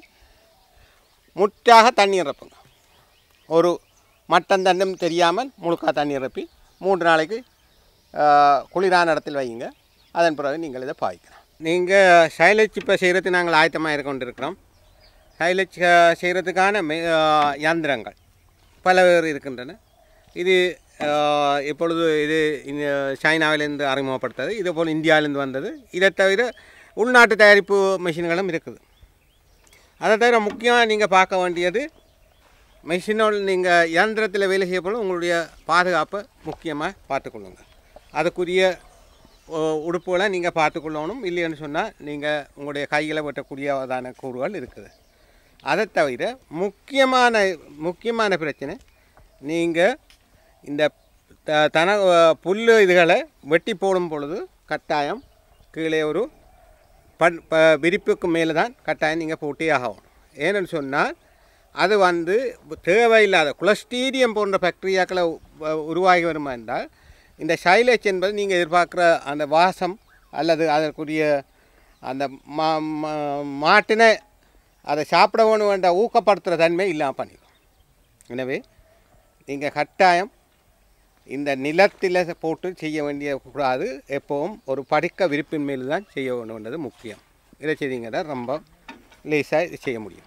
முற்றாக தண்ணி நிரப்புங்க ஒரு மட்டம் தண்டம் தெரியாமல் முழுக்கா தண்ணி நிரப்பி மூன்று நாளைக்கு ஆ, குளிரான இடத்தில் வைங்க அதன் பிறகு நீங்கள் இதை பாய்க்கலாம் நீங்கள் சைலஜ் இப்போ செய்கிறது நாங்கள் ஆயத்தமாக இருக்க கொண்டிருக்கிறோம் சைலஜ் செய்கிறதுக்கான மெ ஆ, யந்திரங்கள் பல பேர் இருக்கின்றன இது ஆ, இப்பொழுது இது இந்த சைனாவிலேருந்து அறிமுகப்படுத்தது இதே போல் இந்தியாவிலேருந்து வந்தது இதை தவிர உள்நாட்டு தயாரிப்பு மிஷின்களும் இருக்குது அதை தவிர முக்கியமாக நீங்கள் பார்க்க வேண்டியது மிஷினோட நீங்கள் இயந்திரத்தில் வேலை செய்யப்படும் உங்களுடைய பாதுகாப்பை முக்கியமாக பார்த்துக்கொள்ளுங்க அதுக்குரிய ஓ, உடுப்புகளை நீங்கள் பார்த்துக்கொள்ளணும் இல்லைன்னு சொன்னால் நீங்கள் உங்களுடைய கையில் வெட்டக்கூடியதான கூறுகள் இருக்குது அதை தவிர முக்கியமான முக்கியமான பிரச்சனை நீங்கள் இந்த த தன புல் இதுகளை வெட்டி போடும் பொழுது கட்டாயம் கீழே ஒரு பண் ப விரிப்புக்கு மேலே தான் கட்டாயம் நீங்கள் போட்டே ஆகணும் ஏன்னு சொன்னால் அது வந்து தேவையில்லாத குலஸ்டீரியம் போன்ற பாக்டீரியாக்களை உ- உருவாகி வருமா என்றால் இந்த சைலேஜ் என்பது நீங்கள் எதிர்பார்க்குற அந்த வாசம் அல்லது அதற்குரிய அந்த மா மா- மாட்டினை அதை சாப்பிட வேணும் என்ற ஊக்கப்படுத்துகிற தன்மை இல்லாமல் பண்ணிடும் எனவே நீங்கள் கட்டாயம் இந்த நிலத்தில் போட்டு செய்ய வேண்டிய கூடாது எப்பவும் ஒரு படிக்க விருப்பின் மேல் தான் செய்ய வேண்டும்ன்றது முக்கியம் இதை செய்தீங்கன்னா ரொம்ப லேசாக இது செய்ய முடியும்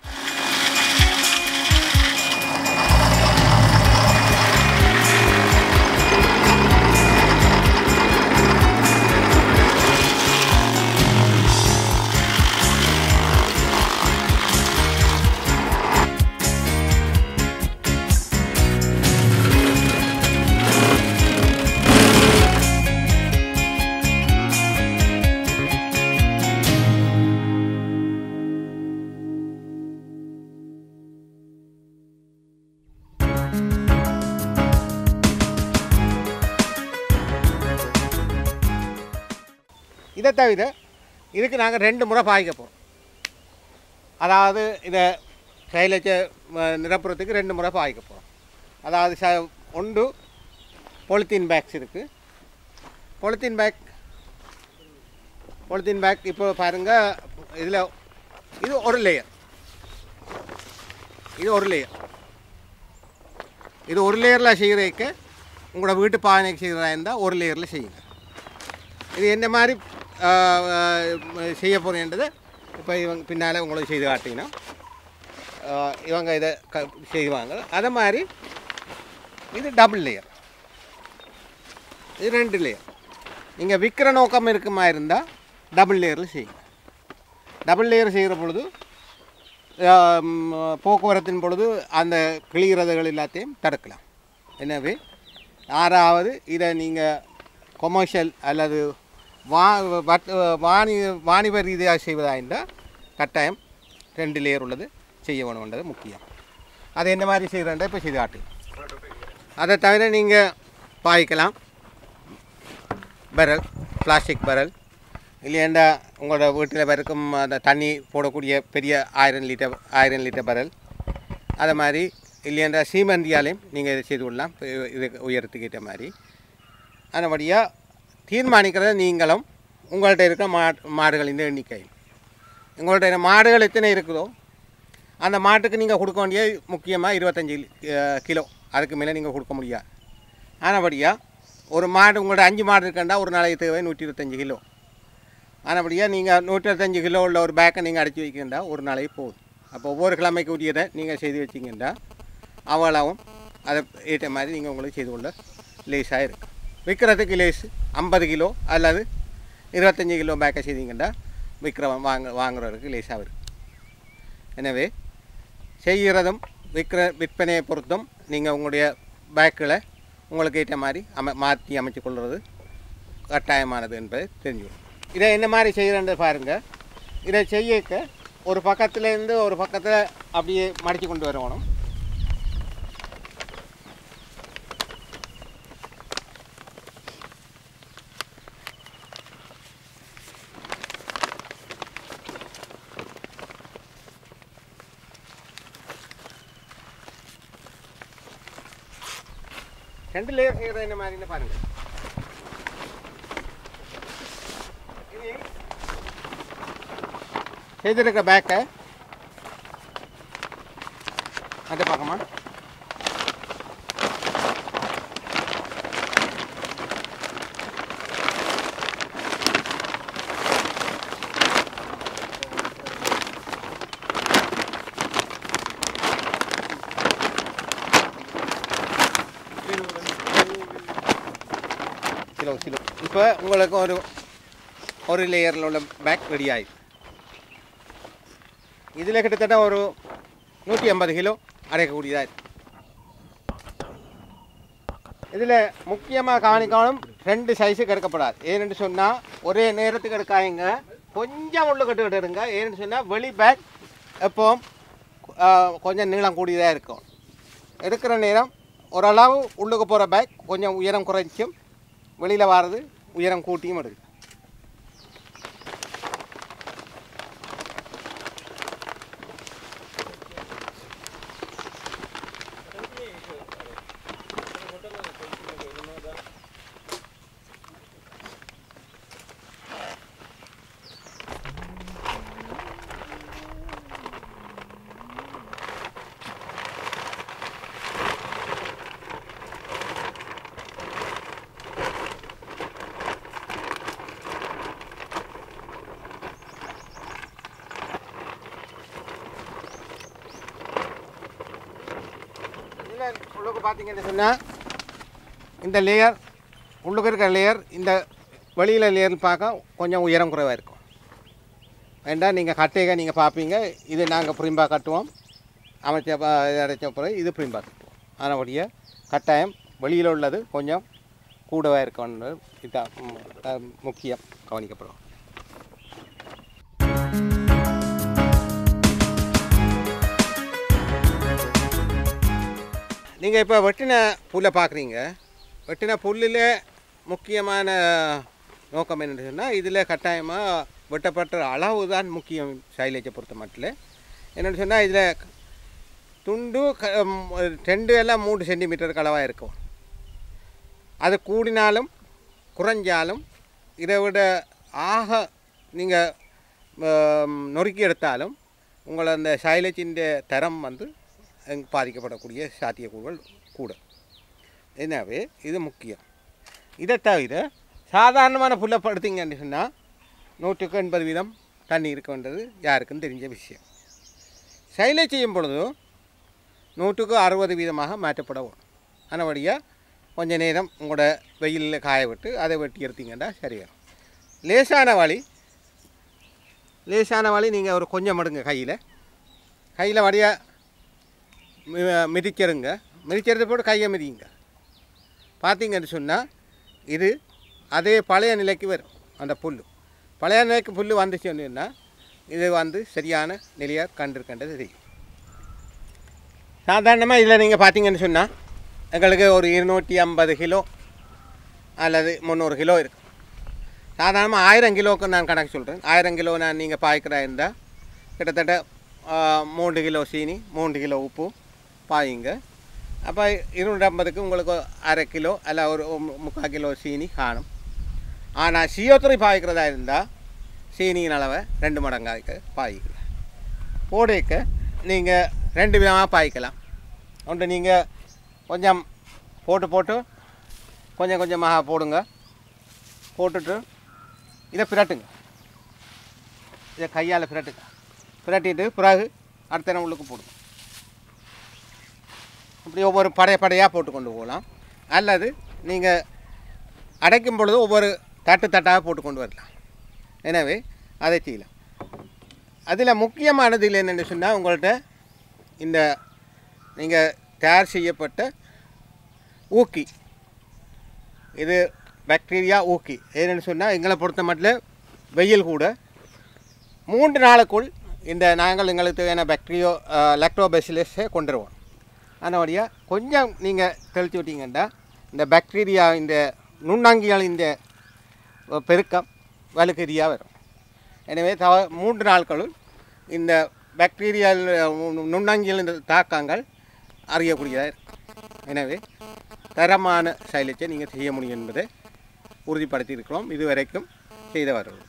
இதை தவிர இதுக்கு நாங்கள் ரெண்டு முறை பாய்க்க போகிறோம் அதாவது இதை கையில் வச்ச ம- நிரப்புறத்துக்கு ரெண்டு முறை பாய்க்க போகிறோம் அதாவது ச ஒன்று பொலித்தீன் பேக்ஸ் இருக்குது பொலித்தீன் பேக் பொலித்தீன் பேக் இப்போ பாருங்கள் இதில் இது ஒரு லேயர் இது ஒரு லேயர் இது ஒரு லேயரில் செய்கிறதுக்கு உங்களோட வீட்டு பானைக்கு செய்கிறதா இருந்தால் ஒரு லேயரில் செய்யுங்க இது என்ன மாதிரி ஆஹ், ஆஹ், செய்ய போகிறேன்றது இப்போ இவங்க பின்னால் உங்களுக்கு செய்து காட்டிங்கன்னா ஆஹ், இவங்க இதை க செய்வாங்க அதே மாதிரி இது டபுள் லேயர் இது ரெண்டு லேயர் நீங்கள் விற்கிற நோக்கம் இருக்குமா இருந்தால் டபுள் லேயரில் செய்யுங்க டபுள் லேயர் செய்கிற பொழுது ஆஹ், ம், போக்குவரத்தின் பொழுது அந்த கிளிகிறதுகள் எல்லாத்தையும் தடுக்கலாம் எனவே ஆறாவது இதை நீங்கள் கொமர்ஷியல் அல்லது வா வட் வாணி வாணிப ரீதியாக செய்வதாக இருந்தால் கட்டாயம் ரெண்டு லேயர் உள்ளது செய்ய வேணும்ன்றது முக்கியம் அது என்ன மாதிரி செய்கிறேன்டா இப்போ செய்து காட்டு அதை தவிர நீங்கள் பாய்க்கலாம் பெரல் பிளாஸ்டிக் பெரல் இல்லையாண்டா உங்களோட வீட்டில் இருக்கும் அந்த தண்ணி போடக்கூடிய பெரிய ஆயிரம் லிட்டர் ஆயிரம் லிட்டர் பரல் அதை மாதிரி இல்லையாண்டா சீமந்தியாலையும் நீங்கள் இதை செய்து கொள்ளலாம் இது- இது உயரத்துக்கு ஏற்ற மாதிரி அதன்படியாக தீர்மானிக்கிறத நீங்களும் உங்கள்கிட்ட இருக்க மா மாடுகளின் எண்ணிக்கை உங்கள்கிட்ட மாடுகள் எத்தனை இருக்குதோ அந்த மாட்டுக்கு நீங்கள் கொடுக்க வேண்டிய முக்கியமாக இருபத்தஞ்சி கிலோ அதுக்கு மேலே நீங்கள் கொடுக்க முடியாது ஆனபடியாக ஒரு மாடு உங்கள்ட்ட அஞ்சு மாடு இருக்கண்டா ஒரு நாளைக்கு தேவை நூற்றி இருபத்தஞ்சி கிலோ ஆனபடியாக நீங்கள் நூற்றி இருபத்தஞ்சி கிலோ உள்ள ஒரு பேக்கை நீங்கள் அடைச்சி வைக்கின்றா ஒரு நாளைக்கு போதும் அப்போ ஒவ்வொரு கிழமைக்கு உரியதை நீங்கள் செய்து வச்சிங்கன்னா அவ்வளவும் அதை ஏற்ற மாதிரி நீங்கள் உங்களுக்கு செய்து கொள்ள லேஸாக இருக்கு விற்கிறதுக்கு லேஸ் ஐம்பது கிலோ அல்லது இருபத்தஞ்சி கிலோ பேக்கை செய்தீங்கன்னா விற்கிறவன் வாங்க வாங்குறவருக்கு லேஸாக இருக்கு எனவே செய்கிறதும் விற்கிற விற்பனையை பொறுத்தும் நீங்கள் உங்களுடைய பேக்கில் உங்களுக்கு ஏற்ற மாதிரி அமை மாற்றி அமைச்சு கொள்வது கட்டாயமானது என்பதை தெரிஞ்சுக்கணும் இதை என்ன மாதிரி செய்கிறேன்னு பாருங்கள் இதை செய்யக்க ஒரு பக்கத்துலேருந்து ஒரு பக்கத்தில் அப்படியே மடித்து கொண்டு வரணும் ரெண்டு லேயர் செய்கிறது என்ன மாதிரின்னு பாருங்கள் இனி செய்திருக்க பேக்கை அதை பார்க்கமா கிலோ கிலோ இப்போ உங்களுக்கு ஒரு ஒரு லேயரில் உள்ள பேக் ரெடி ஆயிடுச்சு இதில் கிட்டத்தட்ட ஒரு நூற்றி ஐம்பது கிலோ அடையக்கூடியதாக இருக்கு இதில் முக்கியமாக காணிக்காலும் ரெண்டு சைஸுக்கு எடுக்கப்படாது ஏன்னு சொன்னால் ஒரே நேரத்துக்கு எடுக்காதீங்க கொஞ்சம் உள்ள கட்டு எடுங்க ஏன்னு சொன்னால் வெளி பேக் எப்பவும் ஆ, கொஞ்சம் நீளம் கூடியதாக இருக்கும் எடுக்கிற நேரம் ஓரளவு உள்ளுக்கு போகிற பேக் கொஞ்சம் உயரம் குறைச்சும் வெளியில் வர்றது உயரம் கூட்டியும் எடுக்கு நீங்கள் பார்த்தீங்கன்னு சொன்னால் இந்த லேயர் உள்ளுக்கு இருக்கிற லேயர் இந்த வெளியில் லேயர் பார்க்க கொஞ்சம் உயரம் குறைவாக இருக்கும் வேண்டாம் நீங்கள் கட்டையை நீங்கள் பார்ப்பீங்க இது நாங்கள் புரிம்பா கட்டுவோம் அமைச்ச ப- அடைச்ச பிறகு இது புரிம்பா கட்டுவோம் அதனுடைய கட்டாயம் வெளியில் உள்ளது கொஞ்சம் கூடவாக இருக்கணும் இதுதான் ம், அஹ், முக்கியம் கவனிக்கப்படும் நீங்கள் இப்போ வெட்டின புல்லை பார்க்குறீங்க வெட்டின புல்லில் முக்கியமான நோக்கம் என்னன்னு சொன்னால் இதில் கட்டாயமாக வெட்டப்பட்ட அளவு தான் முக்கியம் சைலேஜை பொறுத்த மட்டும் என்னென்னு சொன்னால் இதில் துண்டு க ம், ரெண்டு எல்லாம் மூணு சென்டிமீட்டர் அளவாக இருக்கும் அது கூடினாலும் குறைஞ்சாலும் இதை விட ஆக நீங்கள் நொறுக்கி எடுத்தாலும் உங்களை அந்த சைலேஜின் தரம் வந்து அங்க பாதிக்கப்படக்கூடிய சாத்தியக்கூறுகள் கூட எனவே இது முக்கியம் இதை தவிர சாதாரணமான புல்லை படுத்தீங்கன்னு சொன்னால் நூற்றுக்கு எண்பது வீதம் தண்ணி இருக்க வேண்டியது யாருக்கும் தெரிஞ்ச விஷயம் சைலேஜ் செய்யும் பொழுது நூற்றுக்கு அறுபது வீதமாக மாற்றப்படவும் ஆனபடியாக கொஞ்ச நேரம் உங்களோட வெயிலில் காய விட்டு அதை வெட்டி எடுத்தீங்கன்னா சரியாகும் லேசான வழி லேசான வழி நீங்கள் ஒரு கொஞ்சம் மடுங்க கையில் கையில் வடியாக மி- மிதிச்சிருங்க மிதிச்செடுத்து போட்டு கையை மிதிங்க பார்த்தீங்கன்னு சொன்னால் இது அதே பழைய நிலைக்கு வரும் அந்த புல் பழைய நிலைக்கு புல் வந்துச்சுன்னா இது வந்து சரியான நிலையாக கண்டிருக்கின்றது தெரியும் சாதாரணமாக இதில் நீங்கள் பார்த்தீங்கன்னு சொன்னால் எங்களுக்கு ஒரு இருநூற்றி ஐம்பது கிலோ அல்லது முந்நூறு கிலோ இருக்கும் சாதாரணமாக ஆயிரம் கிலோவுக்கு நான் கணக்கு சொல்கிறேன் ஆயிரம் கிலோ நான் நீங்கள் பாய்க்கிறா இருந்தால் கிட்டத்தட்ட ஆ, மூன்று கிலோ சீனி மூன்று கிலோ உப்பு பாயுங்க அப்போ இருநூற்றி ஐம்பதுக்கு உங்களுக்கு அரை கிலோ அல்ல ஒரு மு- முக்கால் கிலோ சீனி காணும் ஆனால் சியோத்துறை பாய்க்கிறதா இருந்தால் சீனியின் அளவை ரெண்டு மடங்காய்க்க பாய்க்கலாம் போடைக்க நீங்கள் ரெண்டு விதமாக பாய்க்கலாம் ஒன்று நீங்கள் கொஞ்சம் போட்டு போட்டு கொஞ்சம் கொஞ்சமாக போடுங்க போட்டுட்டு இதை பிரட்டுங்க இதை கையால் பிரட்டுங்க பிரட்டிட்டு பிறகு அடுத்த நாள் உள்ளுக்கு போடுங்க இப்படி ஒவ்வொரு படைய படையாக போட்டு கொண்டு போகலாம் அல்லது நீங்கள் அடைக்கும் பொழுது ஒவ்வொரு தட்டு தட்டாக போட்டு கொண்டு வரலாம் எனவே அதை செய்யலாம் அதில் முக்கியமானது இல்லை என்னென்னு சொன்னால் உங்கள்கிட்ட இந்த நீங்கள் தயார் செய்யப்பட்ட ஊக்கி இது பாக்டீரியா ஊக்கி ஏன்னு சொன்னால் எங்களை பொறுத்த மட்டும் வெயில் கூட மூன்று நாளுக்குள் இந்த நாங்கள் எங்களுக்கு தேவையான பாக்டீரியோ லெக்டோபெசிலஸை கொண்டுருவோம் அதனுடைய கொஞ்சம் நீங்கள் தெளித்து விட்டீங்கன்னா இந்த பாக்டீரியா இந்த நுண்ணங்கியால் இந்த பெருக்கம் வலுக்கரியாக வரும் எனவே தவ மூன்று நாட்களும் இந்த பாக்டீரியால் நுண்ணங்கியல் இந்த தாக்கங்கள் அறியக்கூடியதாக இருக்கும் எனவே தரமான சைலத்தை நீங்கள் செய்ய முடியும் என்பதை உறுதிப்படுத்தி இருக்கிறோம் இதுவரைக்கும் செய்து வருவோம்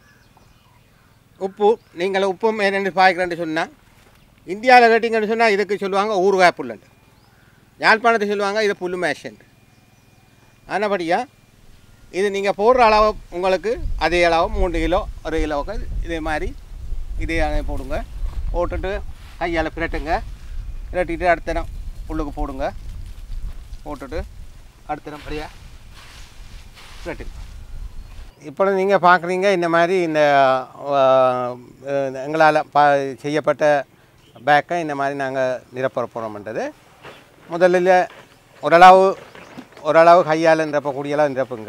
உப்பு நீங்கள் உப்பும் என்னென்னு பாய்க்கிறேன்னு சொன்னால் இந்தியாவில் கேட்டிங்கன்னு சொன்னால் இதுக்கு சொல்லுவாங்க ஊறுகாய் புல்லுண்டு யாழ்ப்பாணத்தை சொல்லுவாங்க இது புல்லு மேஷன் ஆனபடியாக இது நீங்கள் போடுற அளவு உங்களுக்கு அதே அளவு மூணு கிலோ ஒரு கிலோவுக்கு இதே மாதிரி இதே அளவு போடுங்க போட்டுட்டு கையால் பிரட்டுங்க பிரட்டிட்டு அடுத்த தினம் உள்ளுக்கு போடுங்க போட்டுட்டு அடுத்த தினம் படியா பிரட்டுங்க இப்போ நீங்கள் பார்க்குறீங்க இந்த மாதிரி இந்த எங்களால் பா செய்யப்பட்ட பேக்கை இந்த மாதிரி நாங்கள் நிரப்ப போகிறோம்ன்றது முதல்ல ஓரளவு ஓரளவு கையால் நிரப்பக்கூடிய அளவு நிரப்புங்க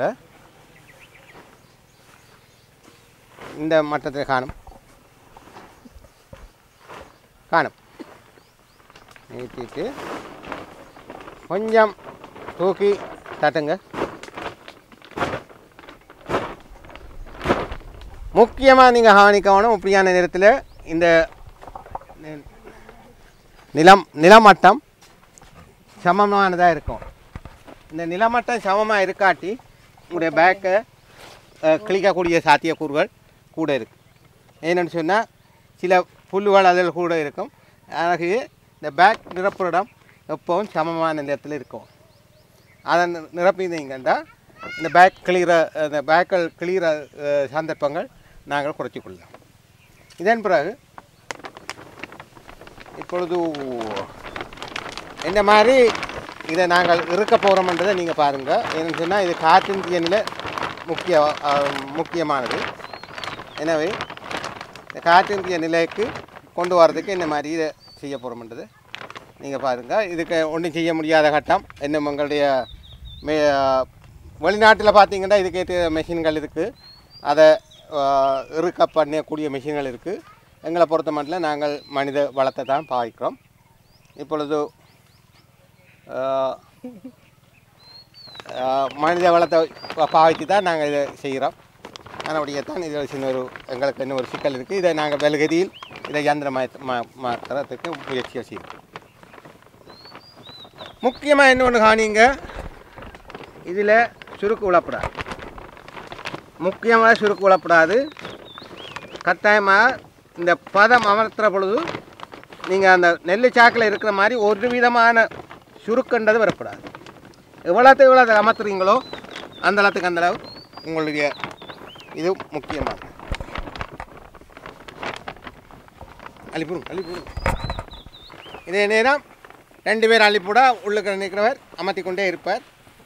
இந்த மட்டத்தில் காணும் காணும் நீட்டிட்டு கொஞ்சம் தூக்கி தட்டுங்க முக்கியமாக நீங்கள் கவனிக்கணும் இப்படியான நேரத்தில் இந்த நி- நிலம் நிலமட்டம் சமமானதாக இருக்கும் இந்த நிலமட்டம் சமமாக இருக்காட்டி உங்களுடைய பேக்கை கிளிக்கக்கூடிய சாத்தியக்கூறுகள் கூட இருக்குது ஏன்னு சொன்னால் சில புல்லுகள் அதில் கூட இருக்கும் ஆகவே இந்த பேக் நிரப்புற எப்பவும் சமமான நிலத்தில் இருக்கும் அதை நி- நிரப்பினீங்கன்னா இந்த பேக் கிளிகிற இந்த பேக்கள் கிளிகிற அஹ், சந்தர்ப்பங்கள் நாங்கள் குறைச்சிக் கொள்ளலாம் இதன் பிறகு இப்பொழுது இந்த மாதிரி இதை நாங்கள் இருக்க போகிறோம்ன்றதை நீங்கள் பாருங்கள் என்னன்னு சொன்னால் இது காற்றின் நிலை முக்கிய அஹ், முக்கியமானது எனவே இந்த காற்றின் நிலைக்கு கொண்டு வரதுக்கு என்ன மாதிரி இதை செய்ய போகிறோம்ன்றது நீங்கள் பாருங்கள் இதுக்கு ஒன்றும் செய்ய முடியாத கட்டம் இன்னும் உங்களுடைய மே வெளிநாட்டில் பார்த்தீங்கன்னா இதுக்கேற்ற மெஷின்கள் இருக்குது அதை ஆஹ், இறுக்க பண்ணக்கூடிய மெஷின்கள் இருக்குது எங்களை பொறுத்த மட்டும் நாங்கள் மனித வளத்தை தான் பாவிக்கிறோம் இப்பொழுது ஆஹ், ஆஹ், மனித வளத்தை பா- பாவித்து தான் நாங்கள் இதை செய்கிறோம் அதனுடைய தான் இதில் சின்ன ஒரு எங்களுக்கு இன்னும் ஒரு சிக்கல் இருக்குது இதை நாங்கள் வெல்கதியில் இதை இயந்திரமாக மா மாற்றுறதுக்கு முயற்சியை செய்கிறோம் முக்கியமாக இன்னொன்று காணிங்க இதில் சுருக்கு விழப்படாது முக்கியமாக சுருக்கு விழப்படாது கட்டாயமாக இந்த பதம் அமர்த்துற பொழுது நீங்கள் அந்த நெல் சாக்கில் இருக்கிற மாதிரி ஒரு விதமான சுருக்குன்றது வரக்கூடாது எவ்வளோத்து எவ்வளோ அதை அமர்த்துறீங்களோ அந்த அளவுக்கு அந்த அளவு உங்களுடைய இது முக்கியமாக அழிப்புடும் அழிப்புடும் இதே நேரம் ரெண்டு பேர் அழிப்புடா உள்ளுக்கு நிற்கிறவர் அமர்த்தி கொண்டே இருப்பார்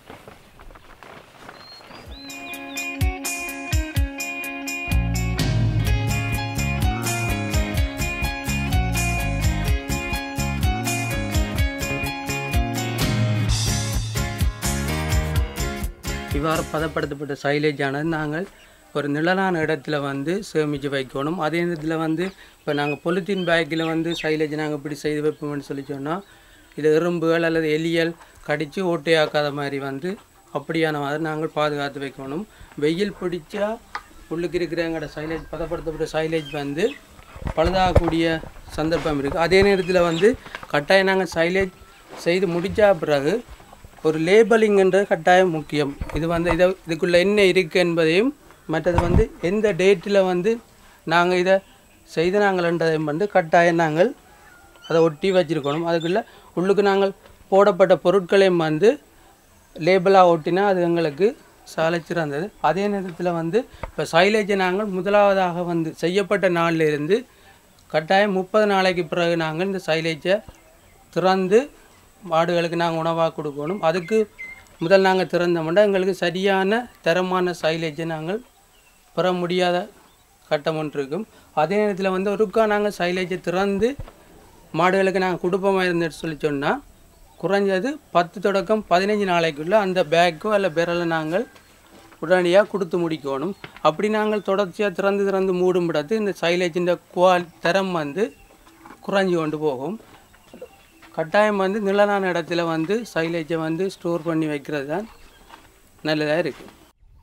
இவ்வாறு பதப்படுத்தப்பட்ட சைலேஜானது நாங்கள் ஒரு நிழலான இடத்துல வந்து சேமித்து வைக்கணும் அதே நேரத்தில் வந்து இப்போ நாங்கள் பொலித்தீன் பேக்கில் வந்து சைலேஜ் நாங்கள் இப்படி செய்து வைப்போம்னு சொல்லி சொன்னால் இது எறும்புகள் அல்லது எலியல் கடித்து ஓட்டையாக்காத மாதிரி வந்து அப்படியான மாதிரி நாங்கள் பாதுகாத்து வைக்கணும் வெயில் பிடிச்சா உள்ளுக்கு இருக்கிற எங்களோட சைலேஜ் பதப்படுத்தப்பட்ட சைலேஜ் வந்து பழுதாகக்கூடிய சந்தர்ப்பம் இருக்குது அதே நேரத்தில் வந்து கட்டாயம் நாங்கள் சைலேஜ் செய்து முடித்த பிறகு ஒரு லேபலிங்ன்றது கட்டாயம் முக்கியம் இது வந்து இதை இதுக்குள்ளே என்ன இருக்குது என்பதையும் மற்றது வந்து எந்த டேட்டில் வந்து நாங்கள் இதை செய்து நாங்கள்ன்றதையும் வந்து கட்டாயம் நாங்கள் அதை ஒட்டி வச்சிருக்கணும் அதுக்குள்ளே உள்ளுக்கு நாங்கள் போடப்பட்ட பொருட்களையும் வந்து லேபிளாக ஒட்டினா அது எங்களுக்கு சாலை சிறந்தது அதே நேரத்தில் வந்து இப்போ சைலேஜை நாங்கள் முதலாவதாக வந்து செய்யப்பட்ட நாள்ல இருந்து கட்டாயம் முப்பது நாளைக்கு பிறகு நாங்கள் இந்த சைலேஜை திறந்து மாடுகளுக்கு நாங்கள் உணவாக கொடுக்கணும் அதுக்கு முதல் நாங்கள் திறந்தோம்னா எங்களுக்கு சரியான தரமான சைலேஜை நாங்கள் பெற முடியாத கட்டம் ஒன்று இருக்கும் அதே நேரத்தில் வந்து ஒருக்கா நாங்கள் சைலேஜை திறந்து மாடுகளுக்கு நாங்கள் கொடுப்போமா இருந்துட்டு சொல்லி சொன்னால் குறைஞ்சது பத்து தொடக்கம் பதினஞ்சு நாளைக்குள்ளே அந்த பேக்கோ அல்ல பெரலை நாங்கள் உடனடியாக கொடுத்து முடிக்கணும் அப்படி நாங்கள் தொடர்ச்சியாக திறந்து திறந்து மூடும் விடத்து இந்த சைலேஜின் குவால் தரம் வந்து குறைஞ்சி கொண்டு போகும் கட்டாயம் வந்து நிழலான இடத்துல வந்து சைலேஜை வந்து ஸ்டோர் பண்ணி வைக்கிறது தான் நல்லதாக இருக்குது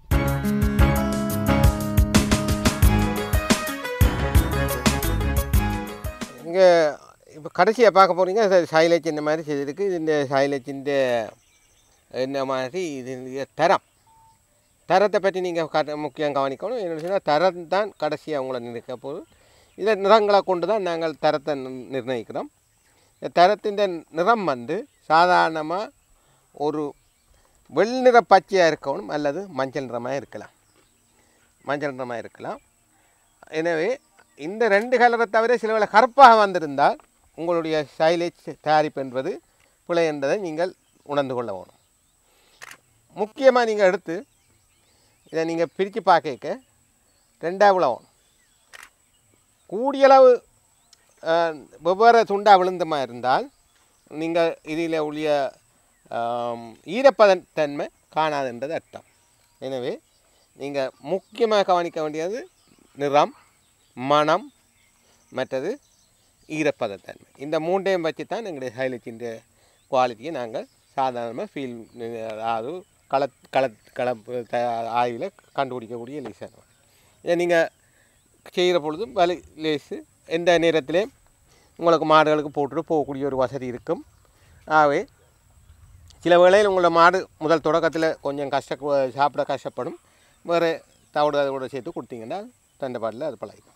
இங்கே இப்போ கடைசியாக பார்க்க போகிறீங்க சைலேஜ் இந்த மாதிரி செய்திருக்கு இந்த சைலேஜின் என்ன மாதிரி இது தரம் தரத்தை பற்றி நீங்கள் க முக்கியம் கவனிக்கணும் என்ன சொன்னால் தரம் தான் கடைசியாக உங்களை நிற்க போகுது இதை நிறங்களை கொண்டு தான் நாங்கள் தரத்தை நிர்- நிர்ணயிக்கிறோம் இந்த தரத்தின் நிறம் வந்து சாதாரணமாக ஒரு வெள்ளிற பச்சையாக இருக்கணும் அல்லது மஞ்சள் நிறமாக இருக்கலாம் மஞ்சள் நிறமாக இருக்கலாம் எனவே இந்த ரெண்டு கலரை தவிர சில வேளை கருப்பாக வந்திருந்தால் உங்களுடைய சைலேஜ் தயாரிப்பு என்பது பிழை என்பதை நீங்கள் உணர்ந்து கொள்ள வேணும் முக்கியமாக நீங்கள் எடுத்து இதை நீங்கள் பிரித்து பார்க்க ரெண்டாக விழவும் கூடியளவு அஹ், வெவ்வேறு துண்டாக விழுந்தமாக இருந்தால் நீங்கள் இதில் உள்ள ஆம், ஈரப்பதத்தன்மை காணாதுன்றது அர்த்தம் எனவே நீங்கள் முக்கியமாக கவனிக்க வேண்டியது நிறம் மனம் மற்றது ஈரப்பதத்தன்மை இந்த மூன்றையும் வச்சு தான் எங்களுடைய ஹைலைட்டின் குவாலிட்டியை நாங்கள் சாதாரணமாக ஃபீல் அதாவது கள கள கள ஆய்வில் கண்டுபிடிக்கக்கூடிய லேசான இதை நீங்கள் செய்கிற பொழுதும் வலி லேஸு எந்த நேரத்திலையும் உங்களுக்கு மாடுகளுக்கு போட்டுட்டு போகக்கூடிய ஒரு வசதி இருக்கும் ஆகவே சில வேளையில் உங்களோட மாடு முதல் தொடக்கத்தில் கொஞ்சம் கஷ்ட சாப்பிட கஷ்டப்படும் வேறு தவிடு அதோட சேர்த்து கொடுத்தீங்கன்னா தண்டை பாட்டில் அது பழகிக்கும்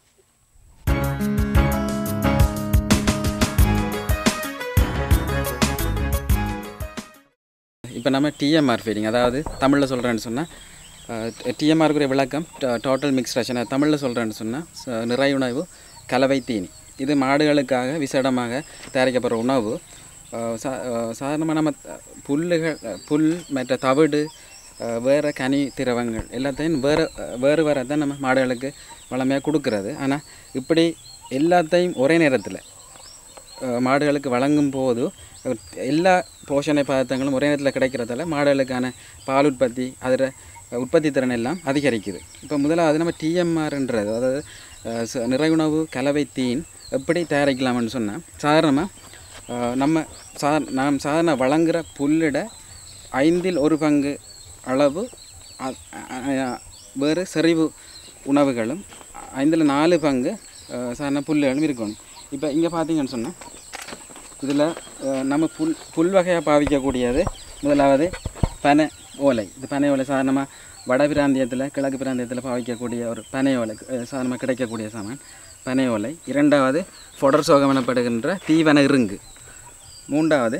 இப்போ நம்ம டிஎம்ஆர் ஃபீடிங் அதாவது தமிழில் சொல்கிறேன்னு சொன்னால் டிஎம்ஆருக்குரிய விளக்கம் டோட்டல் மிக்ஸ் ரேஷன் தமிழில் சொல்கிறேன்னு சொன்னால் நிறைய உணவு கலவை தீனி இது மாடுகளுக்காக விசேடமாக தயாரிக்கப்படுற உணவு அஹ் சா சாதாரணமாக நம்ம த- புல்லுகள் அஹ் புல் மற்ற தவிடு அஹ் வேறு கனி திரவங்கள் எல்லாத்தையும் வேறு வேறு வேறு தான் நம்ம மாடுகளுக்கு வளமையாக கொடுக்கறது ஆனால் இப்படி எல்லாத்தையும் ஒரே நேரத்தில் அஹ் மாடுகளுக்கு வழங்கும் போது அஹ் எல்லா போஷணை பதார்த்தங்களும் ஒரே நேரத்தில் கிடைக்கிறதால மாடுகளுக்கான பால் உற்பத்தி அதில் உற்பத்தி திறன் எல்லாம் அதிகரிக்குது இப்போ முதலாவது நம்ம டிஎம்ஆர்ன்றது அதாவது அஹ் ச- நிறைவுணவு கலவை தீன் எப்படி தயாரிக்கலாம்னு சொன்னால் சாதாரணமாக நம்ம சா நாம் சாதாரண வழங்குகிற புல்லிட ஐந்தில் ஒரு பங்கு அளவு அ- அ- அ- வேறு செறிவு உணவுகளும் ஐந்தில் நாலு பங்கு அஹ், சாதாரண புல்லுகளும் இருக்கணும் இப்போ இங்கே பார்த்தீங்கன்னு சொன்னால் இதில் நம்ம புல் புல் வகையாக பாவிக்கக்கூடியது முதலாவது பனை ஓலை இது பனை ஓலை சாதாரணமாக வட பிராந்தியத்தில் கிழக்கு பிராந்தியத்தில் பாவிக்கக்கூடிய ஒரு பனை ஓலை அஹ், சாதாரணமாக கிடைக்கக்கூடிய சாமான் பனை ஓலை இரண்டாவது ஃபொடர் சோகம் எனப்படுகின்ற தீவன இருங்கு மூன்றாவது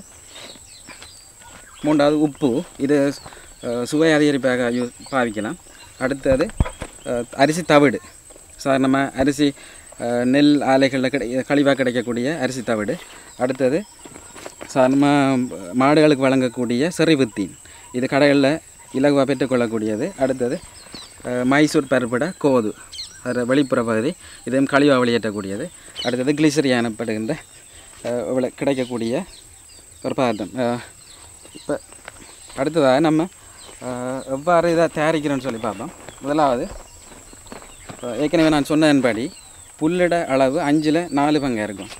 மூன்றாவது உப்பு இது அஹ், சுவை அதிகரிப்பாக யூ பாவிக்கலாம் அடுத்தது அஹ், அரிசி தவிடு சாதாரணமாக அரிசி அஹ், நெல் ஆலைகளில் கிடை கழிவாக கிடைக்கக்கூடிய அரிசி தவிடு அடுத்தது சாதாரணமாக மாடுகளுக்கு வழங்கக்கூடிய செறிவுத்தீன் இது கடைகளில் இலகுவாக பெற்றுக்கொள்ளக்கூடியது அடுத்தது அஹ், மைசூர் பருப்பிட கோது அதில் வெளிப்புற பகுதி இதையும் கழிவாக வெளியேற்றக்கூடியது அடுத்தது கிளிசரி எனப்படுகின்ற அஹ், இவ்வளவு கிடைக்கக்கூடிய ஒரு பதார்த்தம் இப்போ அடுத்ததாக நம்ம அஹ், எவ்வாறு இதை தயாரிக்கிறோன்னு சொல்லி பார்ப்போம் முதலாவது அஹ், ஏற்கனவே நான் சொன்னதன்படி புல்லிட அளவு அஞ்சில் நாலு பங்காக இருக்கும்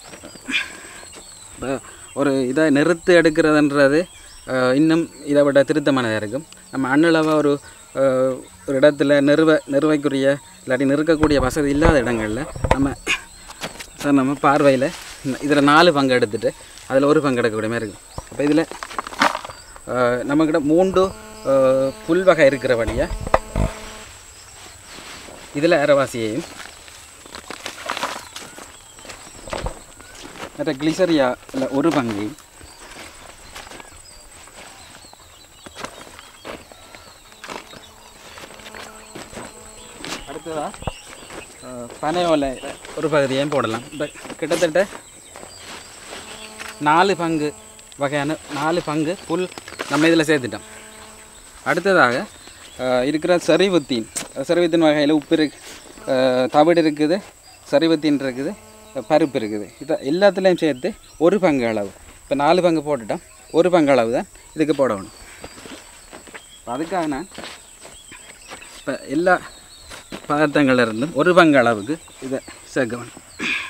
இப்போ ஒரு இதை நிறுத்து எடுக்கிறதுன்றது அஹ், இன்னும் இதை விட திருத்தமானதாக இருக்கும் நம்ம அண்ணளவாக ஒரு அஹ், ஒரு இடத்துல நிறுவ நிறுவைக்குரிய இல்லாட்டி நிறுக்கக்கூடிய வசதி இல்லாத இடங்களில் நம்ம சார் நம்ம பார்வையில் இதில் நாலு பங்கு எடுத்துட்டு அதில் ஒரு பங்கு எடுக்கக்கூடிய மாதிரி இருக்கும் அப்போ இதில் நம்மக்கிட்ட மூன்று அஹ், புல் வகை இருக்கிறபடியாக இதில் அரைவாசியையும் மற்ற கிளிசரியாவில் ஒரு பங்கையும் அடுத்ததாக பனை ஓலை ஒரு பகுதியையும் போடலாம் இப்போ கிட்டத்தட்ட நாலு பங்கு வகையான நாலு பங்கு புல் நம்ம இதில் சேர்த்துட்டோம் அடுத்ததாக அஹ், இருக்கிற சரிவுத்தீன் சரிவுத்தின் வகையில் உப்பு இருக்கு அஹ், தவிடு இருக்குது சரிவுத்தீன் இருக்குது அஹ், பருப்பு இருக்குது இதை எல்லாத்துலேயும் சேர்த்து ஒரு பங்கு அளவு இப்போ நாலு பங்கு போட்டுட்டோம் ஒரு பங்கு அளவு தான் இதுக்கு போடணும் இப்போ அதுக்காக நான் இப்போ எல்லா பதார்த்தங்கள்ல இருந்தும் ஒரு பங்கு அளவுக்கு இதை சேர்க்க வேணும்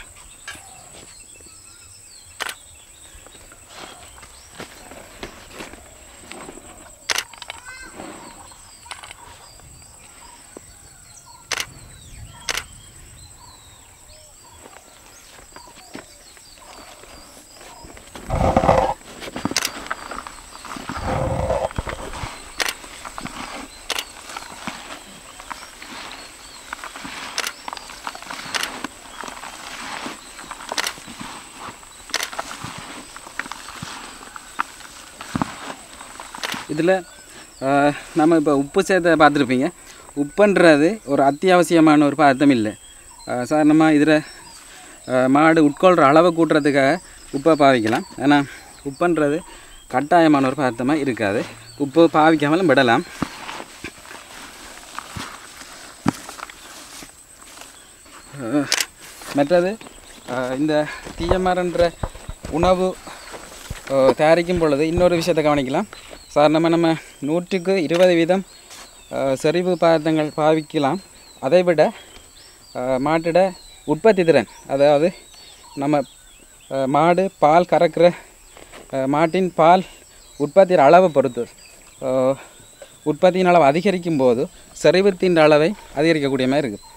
இதில் நம்ம இப்போ உப்பு சேர்த்த பார்த்துருப்பீங்க உப்புன்றது ஒரு அத்தியாவசியமான ஒரு பதார்த்தம் இல்லை சாதாரணமாக இதில் மாடு உட்கொள்கிற அளவை கூட்டுறதுக்காக உப்பை பாவிக்கலாம் ஏன்னா உப்புன்றது கட்டாயமான ஒரு பதார்த்தமாக இருக்காது உப்பு பாவிக்காமலும் விடலாம் அஹ், மற்றது அஹ், இந்த தீயமரன்ற உணவு அஹ், தயாரிக்கும் பொழுது இன்னொரு விஷயத்தை கவனிக்கலாம் சாதாரணமாக நம்ம நூற்றுக்கு இருபது வீதம் அஹ், செறிவு பதார்த்தங்கள் பாவிக்கலாம் அதை விட அஹ், மாட்டிட உற்பத்தி திறன் அதாவது நம்ம அஹ், மாடு பால் கறக்கிற அஹ், மாட்டின் பால் உற்பத்தியின் அளவை பொறுத்து அஹ், உற்பத்தியின் அளவு அதிகரிக்கும் போது செறிவுத்தின் அளவை அதிகரிக்கக்கூடிய மாதிரி இருக்குது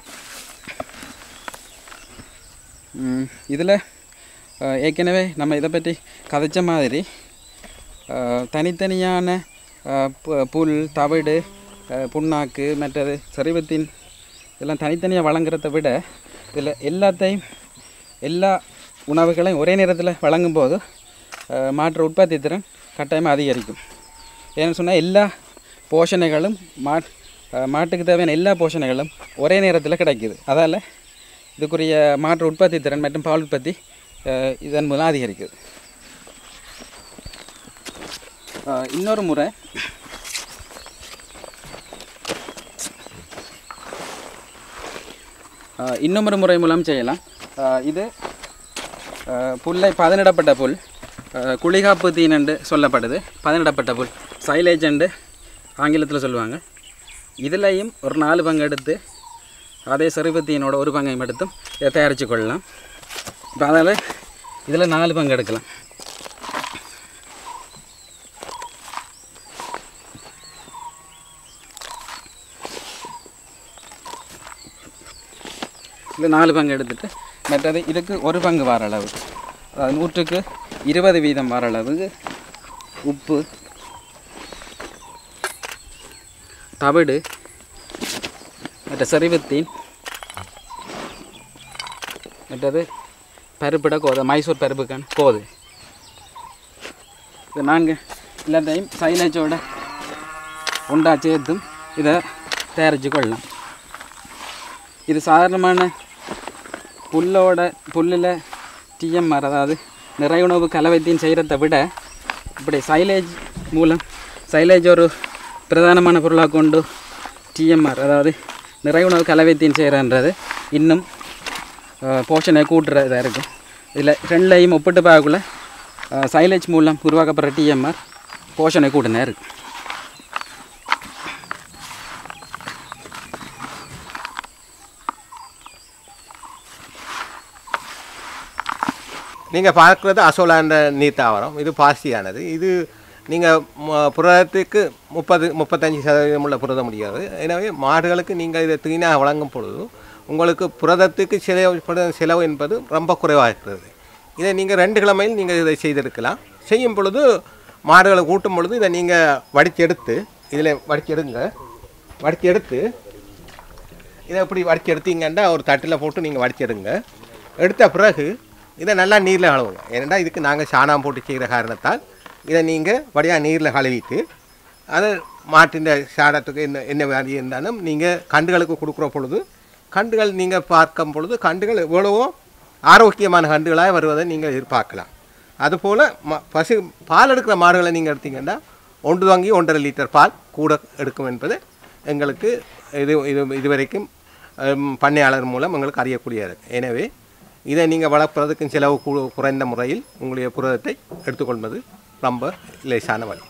இதில் ஏற்கனவே நம்ம இதை பற்றி கதைச்ச மாதிரி அஹ், தனித்தனியான அஹ், பு- புல் தவிடு அஹ், புண்ணாக்கு மற்றது சரிவத்தின் இதெல்லாம் தனித்தனியாக வழங்குறதை விட இதில் எல்லாத்தையும் எல்லா உணவுகளையும் ஒரே நேரத்தில் வழங்கும்போது அஹ், மாற்று உற்பத்தி திறன் கட்டாயமாக அதிகரிக்கும் ஏன்னு சொன்னால் எல்லா போஷணைகளும் மா அஹ், மாட்டுக்கு தேவையான எல்லா போஷணைகளும் ஒரே நேரத்தில் கிடைக்குது அதால் இதுக்குரிய மாற்று உற்பத்தி திறன் மற்றும் பால் உற்பத்தி அஹ், இதன் மூலம் அதிகரிக்குது அஹ், இன்னொரு முறை அஹ், இன்னொரு முறை மூலம் செய்யலாம் அஹ், இது அஹ், புல்லை பதனிடப்பட்ட புல் அஹ், குளிகாப்பு தீன் என்று சொல்லப்படுது பதனிடப்பட்ட புல் சைலேஜ் என்று ஆங்கிலத்தில் சொல்லுவாங்க இதுலேயும் ஒரு நாலு பங்கு எடுத்து அதே செருபத்தீனோட ஒரு பங்கையும் எடுத்தும் இதை தயாரித்து கொள்ளலாம் இப்போ அதில் இதில் நாலு பங்கு எடுக்கலாம் இது நாலு பங்கு எடுத்துட்டு மற்றது இதுக்கு ஒரு பங்கு வர அளவு அதாவது நூற்றுக்கு இருபது வீதம் வர அளவுக்கு உப்பு தவிடு மற்ற செறிவுத்தீன் மற்றது பருப்பிட கோதை மைசூர் பருப்புக்கான கோது இது நான்கு எல்லாத்தையும் சைலேஜோட உண்டா சேர்த்தும் இதை தயாரித்து கொள்ளலாம் இது சாதாரணமான புல்லோட புல்லில் டிஎம்ஆர் அதாவது நிறையுணவு கலவைத்தையும் செய்கிறத விட இப்படி சைலேஜ் மூலம் சைலேஜ் ஒரு பிரதானமான பொருளாக கொண்டு டிஎம்ஆர் அதாவது நிறையுணவு கலவைத்தையும் செய்கிறன்றது இன்னும் போஷனை கூட்டுறதாக இருக்கும் இதில் ரெண்டையும் ஒப்பிட்டு பார்க்கக்குள்ள சைலேஜ் மூலம் உருவாக்கப்படுற டிஎம்ஆர் போஷனை கூட்டினே இருக்கு நீங்கள் பார்க்குறது அசோலான்ற நீர் தாவரம் இது பாசியானது இது நீங்கள் புரதத்துக்கு முப்பது முப்பத்தஞ்சு சதவீதம் உள்ள புரத முடியாது எனவே மாடுகளுக்கு நீங்கள் இதை தீனாக வழங்கும் பொழுது உங்களுக்கு புரதத்துக்கு செலவு செலவு என்பது ரொம்ப குறைவாக இருக்கிறது இதை நீங்கள் ரெண்டு கிழமையில் நீங்கள் இதை செய்திருக்கலாம் செய்யும் பொழுது மாடுகளை ஊட்டும் பொழுது இதை நீங்கள் வடித்து எடுத்து இதில் வடித்து எடுங்க வடித்து எடுத்து இதை இப்படி வடித்து எடுத்தீங்கன்னா ஒரு தட்டில் போட்டு நீங்கள் வடித்து எடுங்க எடுத்த பிறகு இதை நல்லா நீரில் கழுவுங்க ஏன்னா இதுக்கு நாங்கள் சாணம் போட்டு செய்கிற காரணத்தால் இதை நீங்கள் வடியாக நீரில் கழுவிட்டு அது மாட்டின் சாணத்துக்கு என்ன என்ன மாதிரி இருந்தாலும் நீங்கள் கண்டுகளுக்கு கொடுக்குற பொழுது கண்டுகள் நீங்கள் பார்க்கும் பொழுது கண்டுகள் எவ்வளவோ ஆரோக்கியமான கண்டுகளாக வருவதை நீங்கள் எதிர்பார்க்கலாம் அதுபோல் ம பசு பால் எடுக்கிற மாடுகளை நீங்கள் எடுத்தீங்கன்னா ஒன்று வாங்கி ஒன்றரை லிட்டர் பால் கூட எடுக்கும் என்பது எங்களுக்கு இது இது இதுவரைக்கும் ஹம், பண்ணையாளர் மூலம் எங்களுக்கு அறியக்கூடியது எனவே இதை நீங்கள் வளர்ப்பதற்கு செலவு கு- குறைந்த முறையில் உங்களுடைய புரதத்தை எடுத்துக்கொள்வது ரொம்ப லேசான வழி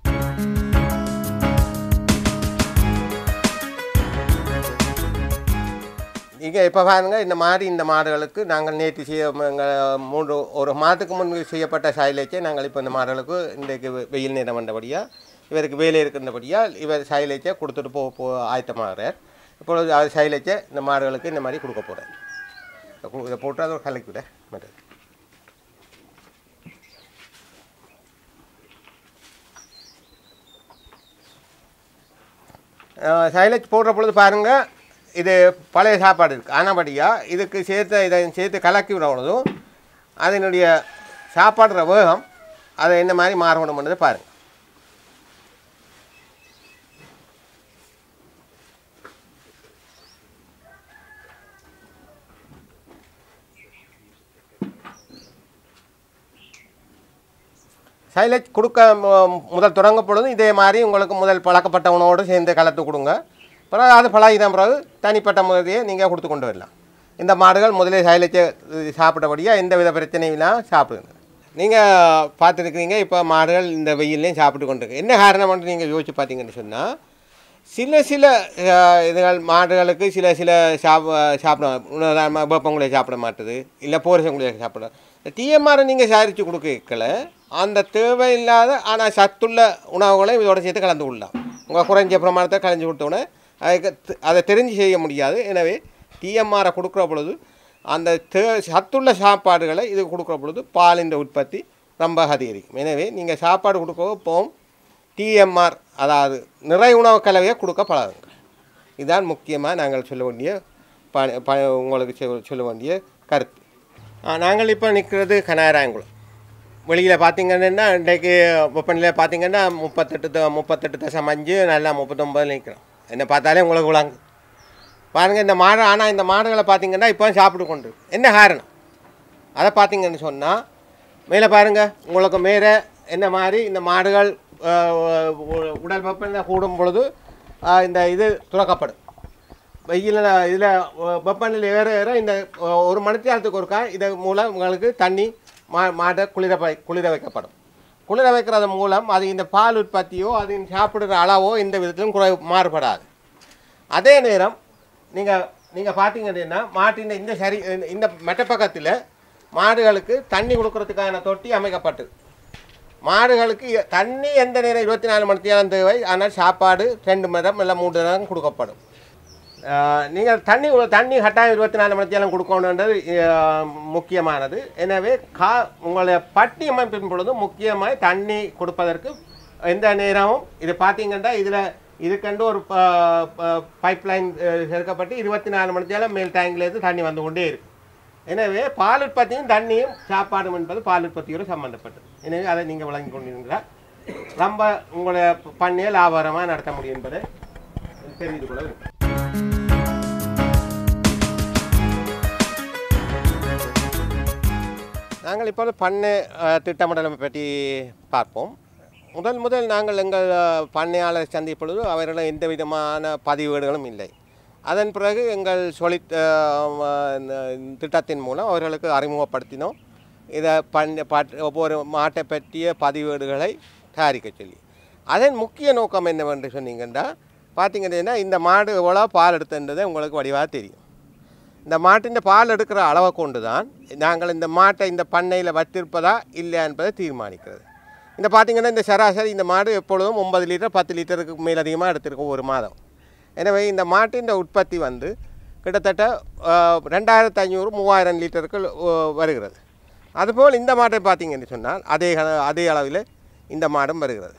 இங்கே இப்போ பாருங்க இந்த மாதிரி இந்த மாடுகளுக்கு நாங்கள் நேற்று செய்ய எங்கள் மூன்று ஒரு மாதத்துக்கு முன்பு செய்யப்பட்ட சைலேஜை நாங்கள் இப்போ இந்த மாடுகளுக்கு இன்றைக்கு வெ- வெயில் நேரம் வந்தபடியாக இவருக்கு வேலை இருக்கின்றபடியாக இவர் சைலேஜை கொடுத்துட்டு போ போ ஆயத்தமாகிறார் இப்பொழுது அவர் சைலேஜை இந்த மாடுகளுக்கு இந்த மாதிரி கொடுக்க போகிறார் இதை போட்டு அதை கலக்கி விட மற்றது சைலேஜ் போடுற பொழுது பாருங்கள் இது பழைய சாப்பாடு இருக்குது ஆனபடியாக இதுக்கு சேர்த்து இதை சேர்த்து கலக்கி விட பொழுதும் அதனுடைய சாப்பாடுற வேகம் அதை என்ன மாதிரி மாறணும்ன்றதை பாருங்கள் சைலேஜ் கொடுக்க மு- முதல் தொடங்க பொழுது இதே மாதிரி உங்களுக்கு முதல் பழக்கப்பட்ட உணவோடு சேர்ந்து கலந்து கொடுங்க பிறகு அது பழகின பிறகு தனிப்பட்ட முறையை நீங்கள் கொடுத்து கொண்டு வரலாம் இந்த மாடுகள் முதலே சைலேஜை சாப்பிட்டபடியாக எந்த வித பிரச்சனையும் இல்லாமல் சாப்பிடுங்க நீங்கள் பார்த்துருக்கிறீங்க இப்போ மாடுகள் இந்த வெயில்லையும் சாப்பிட்டு கொண்டிருக்கு என்ன காரணம்னு நீங்கள் யோசிச்சு பார்த்தீங்கன்னு சொன்னால் சில சில அஹ், இதுகள் மாடுகளுக்கு சில சில சாப் சாப்பிட உதாரணமாக வேப்பங்குழியை சாப்பிட மாட்டுது இல்லை போரசங்குழியை சாப்பிட டிஎம்ஆரை நீங்கள் சாரித்து கொடுக்கல அந்த தேவையில்லாத ஆனால் சத்துள்ள உணவுகளை இதோட சேர்த்து கலந்து கொள்ளலாம் உங்கள் குறைஞ்ச பிரமாணத்தை கலந்து கொடுத்தோன்னே அதுக்கு த- அதை தெரிஞ்சு செய்ய முடியாது எனவே டிஎம்ஆரை கொடுக்குற பொழுது அந்த தே சத்துள்ள சாப்பாடுகளை இது கொடுக்குற பொழுது பாலின் உற்பத்தி ரொம்ப அதிகரிக்கும் எனவே நீங்கள் சாப்பாடு கொடுக்க போகும் டிஎம்ஆர் அதாவது நிறை உணவு கலவையை கொடுக்க பழகுங்க இதுதான் முக்கியமாக நாங்கள் சொல்ல வேண்டிய ப ப உங்களுக்கு சொ- சொல்ல வேண்டிய கருத்து ஆ, நாங்கள் இப்போ நிற்கிறது கனாராயங்குளம் வெளியில் பார்த்தீங்கன்னா இன்றைக்கு வெப்பநிலை பார்த்தீங்கன்னா முப்பத்தெட்டு த- முப்பத்தெட்டு தசம் அஞ்சு நல்லா முப்பத்தொம்பது நிற்கிறோம் என்ன பார்த்தாலே உங்களுக்கு விளங்கு பாருங்கள் இந்த மாடு ஆனால் இந்த மாடுகளை பார்த்தீங்கன்னா இப்போ சாப்பிட்டு கொண்டு இருக்கு. என்ன காரணம் அதை பார்த்தீங்கன்னு சொன்னால் மேலே பாருங்கள் உங்களுக்கு மேலே என்ன மாதிரி இந்த மாடுகள் அஹ், உ- உடல் வெப்பநிலை கூடும் பொழுது அஹ், இந்த இது துறக்கப்படும் வெயிலில் இதில் வெப்பநிலை ஏற ஏற இந்த அஹ், ஒரு மணித்தியாலத்துக்கு ஒருக்கா இதன் மூலம் உங்களுக்கு தண்ணி மா மாட்டை குளிர வை குளிர வைக்கப்படும் குளிர வைக்கிறது மூலம் அது இந்த பால் உற்பத்தியோ அது சாப்பிடுற அளவோ எந்த விதத்திலும் குறை மாறுபடாது அதே நேரம் நீங்கள் நீங்கள் பார்த்தீங்கன்னா மாட்டின் இந்த சரி இந்த மெட்ட பக்கத்தில் மாடுகளுக்கு தண்ணி கொடுக்கறதுக்கான தொட்டி அமைக்கப்பட்டு மாடுகளுக்கு எ- தண்ணி எந்த நேரம் இருபத்தி நாலு மணி நேரம் தேவை ஆனால் சாப்பாடு ரெண்டு மணி நேரம் இல்லை மூன்று நேரம் கொடுக்கப்படும் ஆஹ் நீங்கள் தண்ணி உ- தண்ணி கட்டாயம் இருபத்தி நாலு மணி நேரம் கொடுக்கணுன்றது ஆஹ், முக்கியமானது எனவே கா உங்களுடைய பட்டி அமைப்பின் பொழுது முக்கியமாக தண்ணி கொடுப்பதற்கு எந்த நேரமும் இது பார்த்தீங்கன்னா இதில் இதுக்கண்டு ஒரு பைப் லைன் சேர்க்கப்பட்டு இருபத்தி நாலு மணி நேரம் மேல் டேங்க்லேருந்து தண்ணி வந்து கொண்டே இருக்கு எனவே பால் உற்பத்தியும் தண்ணியும் சாப்பாடும் என்பது பால் உற்பத்தியோடு சம்பந்தப்பட்டது எனவே அதை நீங்கள் வழங்கி கொண்டிருந்தீங்களா ரொம்ப உங்களுடைய பண்ணையை லாபகரமாக நடத்த முடியும் என்பதை தெரிந்து கொள்ள விரும்புகிறேன். நாங்கள் இப்போது பண்ணை அஹ், திட்டமிடலை பற்றி பார்ப்போம் முதல் முதல் நாங்கள் எங்கள் அஹ், பண்ணையாளர் சந்திப் பொழுது அவர்களிடம் எந்த விதமான பதிவேடுகளும் இல்லை அதன் பிறகு எங்கள் சொல்லி திட்டத்தின் மூலம் அவர்களுக்கு அறிமுகப்படுத்தினோம் இதை பண்ண பட் ஒவ்வொரு மாட்டை பற்றிய பதிவேடுகளை தயாரிக்க சொல்லி அதன் முக்கிய நோக்கம் என்னவென்று சொன்னீங்கன்னா பார்த்தீங்கன்னா இந்த மாடு எவ்வளோ பால் எடுத்துன்றதை உங்களுக்கு வடிவாக தெரியும் இந்த மாட்டின் பால் எடுக்கிற அளவை கொண்டு தான் நாங்கள் இந்த மாட்டை இந்த பண்ணையில் வச்சிருப்பதா இல்லையா என்பதை தீர்மானிக்கிறது இந்த பார்த்தீங்கன்னா இந்த சராசரி இந்த மாடு எப்பொழுதும் ஒன்பது லிட்டர் பத்து லிட்டருக்கு மேலதிகமாக எடுத்திருக்கும் ஒரு மாதம் எனவே இந்த மாட்டின் உற்பத்தி வந்து கிட்டத்தட்ட ஆஹ், ரெண்டாயிரத்து ஐநூறு மூவாயிரம் லிட்டருக்கு ஆஹ், வருகிறது அதுபோல் இந்த மாட்டை பார்த்தீங்கன்னு சொன்னால் அதே க- அதே அளவில் இந்த மாடும் வருகிறது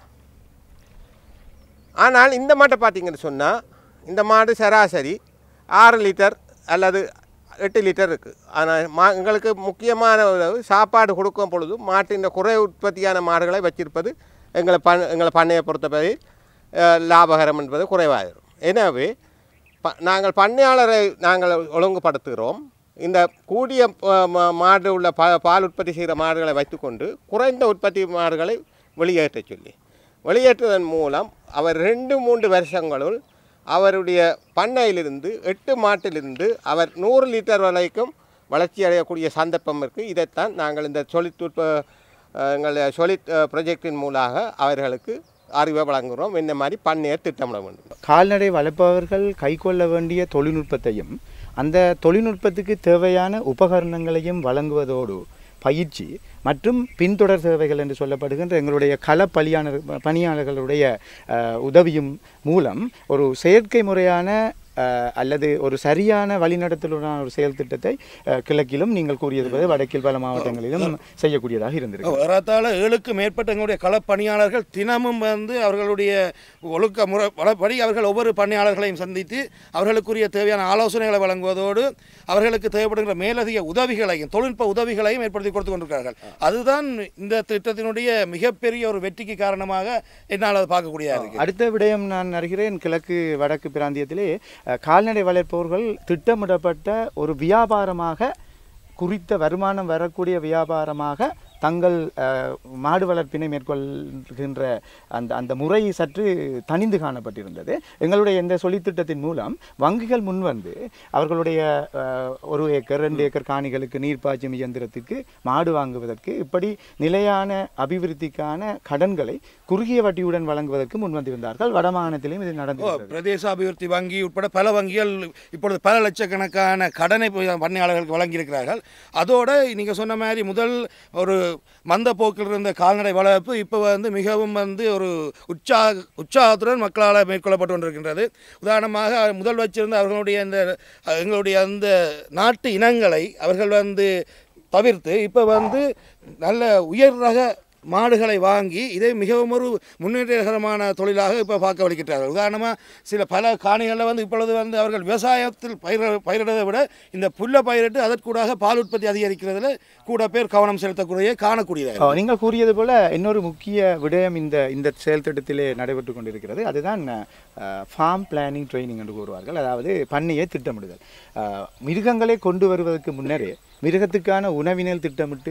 ஆனால் இந்த மாட்டை பார்த்தீங்கன்னு சொன்னால் இந்த மாடு சராசரி ஆறு லிட்டர் அல்லது எட்டு லிட்டர் இருக்குது ஆனால் மா எங்களுக்கு முக்கியமான ஒரு சாப்பாடு கொடுக்கும் பொழுது மாட்டின் குறை உற்பத்தியான மாடுகளை வச்சிருப்பது எங்களை பண் எங்களை பண்ணையை பொறுத்தவரை அஹ், லாபகரம் என்பது குறைவாயிரும் எனவே ப நாங்கள் பண்ணையாளரை நாங்கள் ஒழுங்குபடுத்துகிறோம் இந்த கூடிய அஹ், மா- மாடு உள்ள பா பால் உற்பத்தி செய்கிற மாடுகளை வைத்துக்கொண்டு குறைந்த உற்பத்தி மாடுகளை வெளியேற்றச் சொல்லி வெளியேற்றுவதன் மூலம் அவர் ரெண்டு மூன்று வருஷங்களுள் அவருடைய பண்ணையிலிருந்து எட்டு மாட்டிலிருந்து அவர் நூறு லிட்டர் வரைக்கும் வளர்ச்சி அடையக்கூடிய சந்தர்ப்பம் இருக்குது இதைத்தான் நாங்கள் இந்த சொலித்துட்ப எங்கள் சொலித் ப்ரொஜெக்டின் மூலமாக அவர்களுக்கு அறிவை வழங்குகிறோம் இந்த மாதிரி பண்ணையை திட்டமிட வேண்டும் கால்நடை வளர்ப்பவர்கள் கைக்கொள்ள வேண்டிய தொழில்நுட்பத்தையும் அந்த தொழில்நுட்பத்துக்கு தேவையான உபகரணங்களையும் வழங்குவதோடு பயிற்சி மற்றும் பின்தொடர் சேவைகள் என்று சொல்லப்படுகின்ற எங்களுடைய கள பணியாளர் பணியாளர்களுடைய அஹ், உதவியும் மூலம் ஒரு செயற்கை முறையான அஹ், அல்லது ஒரு சரியான வழிநடத்தலுடான ஒரு செயல் திட்டத்தை அஹ், கிழக்கிலும் நீங்கள் கூறியது போல வடக்கில் பல மாவட்டங்களிலும் செய்யக்கூடியதாக இருந்திருக்கு ஏறத்தாழ ஏழுக்கு மேற்பட்ட எங்களுடைய களப்பணியாளர்கள் தினமும் வந்து அவர்களுடைய ஒழுக்க முறை வளப்படி அவர்கள் ஒவ்வொரு பணியாளர்களையும் சந்தித்து அவர்களுக்குரிய தேவையான ஆலோசனைகளை வழங்குவதோடு அவர்களுக்கு தேவைப்படுகிற மேலதிக உதவிகளையும் தொழில்நுட்ப உதவிகளையும் ஏற்படுத்தி கொடுத்து கொண்டிருக்கிறார்கள் அதுதான் இந்த திட்டத்தினுடைய மிகப்பெரிய ஒரு வெற்றிக்கு காரணமாக என்னால் அதை பார்க்கக்கூடியதாக இருக்கு அடுத்த விடயம் நான் அறிகிறேன் கிழக்கு வடக்கு பிராந்தியத்திலே அஹ், கால்நடை வளர்ப்பவர்கள் திட்டமிடப்பட்ட ஒரு வியாபாரமாக குறித்த வருமானம் வரக்கூடிய வியாபாரமாக தங்கள் அஹ், மாடு வளர்ப்பினை மேற்கொள்கின்ற அந்த அந்த முறை சற்று தனிந்து காணப்பட்டிருந்தது எங்களுடைய இந்த சொல்லித்திட்டத்தின் மூலம் வங்கிகள் முன்வந்து அவர்களுடைய அஹ், ஒரு ஏக்கர் ரெண்டு ஏக்கர் காணிகளுக்கு நீர் பாய்ச்சும் இயந்திரத்துக்கு மாடு வாங்குவதற்கு இப்படி நிலையான அபிவிருத்திக்கான கடன்களை குறுகிய வட்டியுடன் வழங்குவதற்கு முன்வந்திருந்தார்கள் வடமாகாணத்திலும் இது ஓ, நடந்தது பிரதேச அபிவிருத்தி வங்கி உட்பட பல வங்கிகள் இப்பொழுது பல லட்சக்கணக்கான கடனை போய் பண்ணையாளர்களுக்கு வழங்கியிருக்கிறார்கள் அதோட நீங்கள் சொன்ன மாதிரி முதல் ஒரு மந்த போக்கில் இருந்த கால்நடை வளர்ப்பு இப்போ வந்து மிகவும் வந்து ஒரு உற்சாக உற்சாகத்துடன் மக்களால் மேற்கொள்ளப்பட்டு கொண்டிருக்கின்றது உதாரணமாக முதல் வச்சிருந்த அவர்களுடைய இந்த அஹ், எங்களுடைய அந்த நாட்டு இனங்களை அவர்கள் வந்து தவிர்த்து இப்போ வந்து நல்ல உயர் ரக மாடுகளை வாங்கி இதை மிகவும் ஒரு முன்னேற்றகரமான தொழிலாக இப்போ பார்க்க வலிக்கிறார்கள் உதாரணமாக சில பல காணிகளில் வந்து இப்பொழுது வந்து அவர்கள் விவசாயத்தில் பயிர பயிரிடுவதை விட இந்த புல்லை பயிரிட்டு அதற்கூடாக பால் உற்பத்தி அதிகரிக்கிறதுல கூட பேர் கவனம் செலுத்தக்கூடிய காணக்கூடியதாக ஓ, நீங்கள் கூறியது போல இன்னொரு முக்கிய விடயம் இந்த இந்த செயல் திட்டத்திலே நடைபெற்று கொண்டிருக்கிறது அதுதான் ஃபார்ம் பிளானிங் ட்ரைனிங் என்று கூறுவார்கள் அதாவது பண்ணையை திட்டமிடுதல் அஹ், மிருகங்களை கொண்டு வருவதற்கு முன்னரே மிருகத்துக்கான உணவினல் திட்டமிட்டு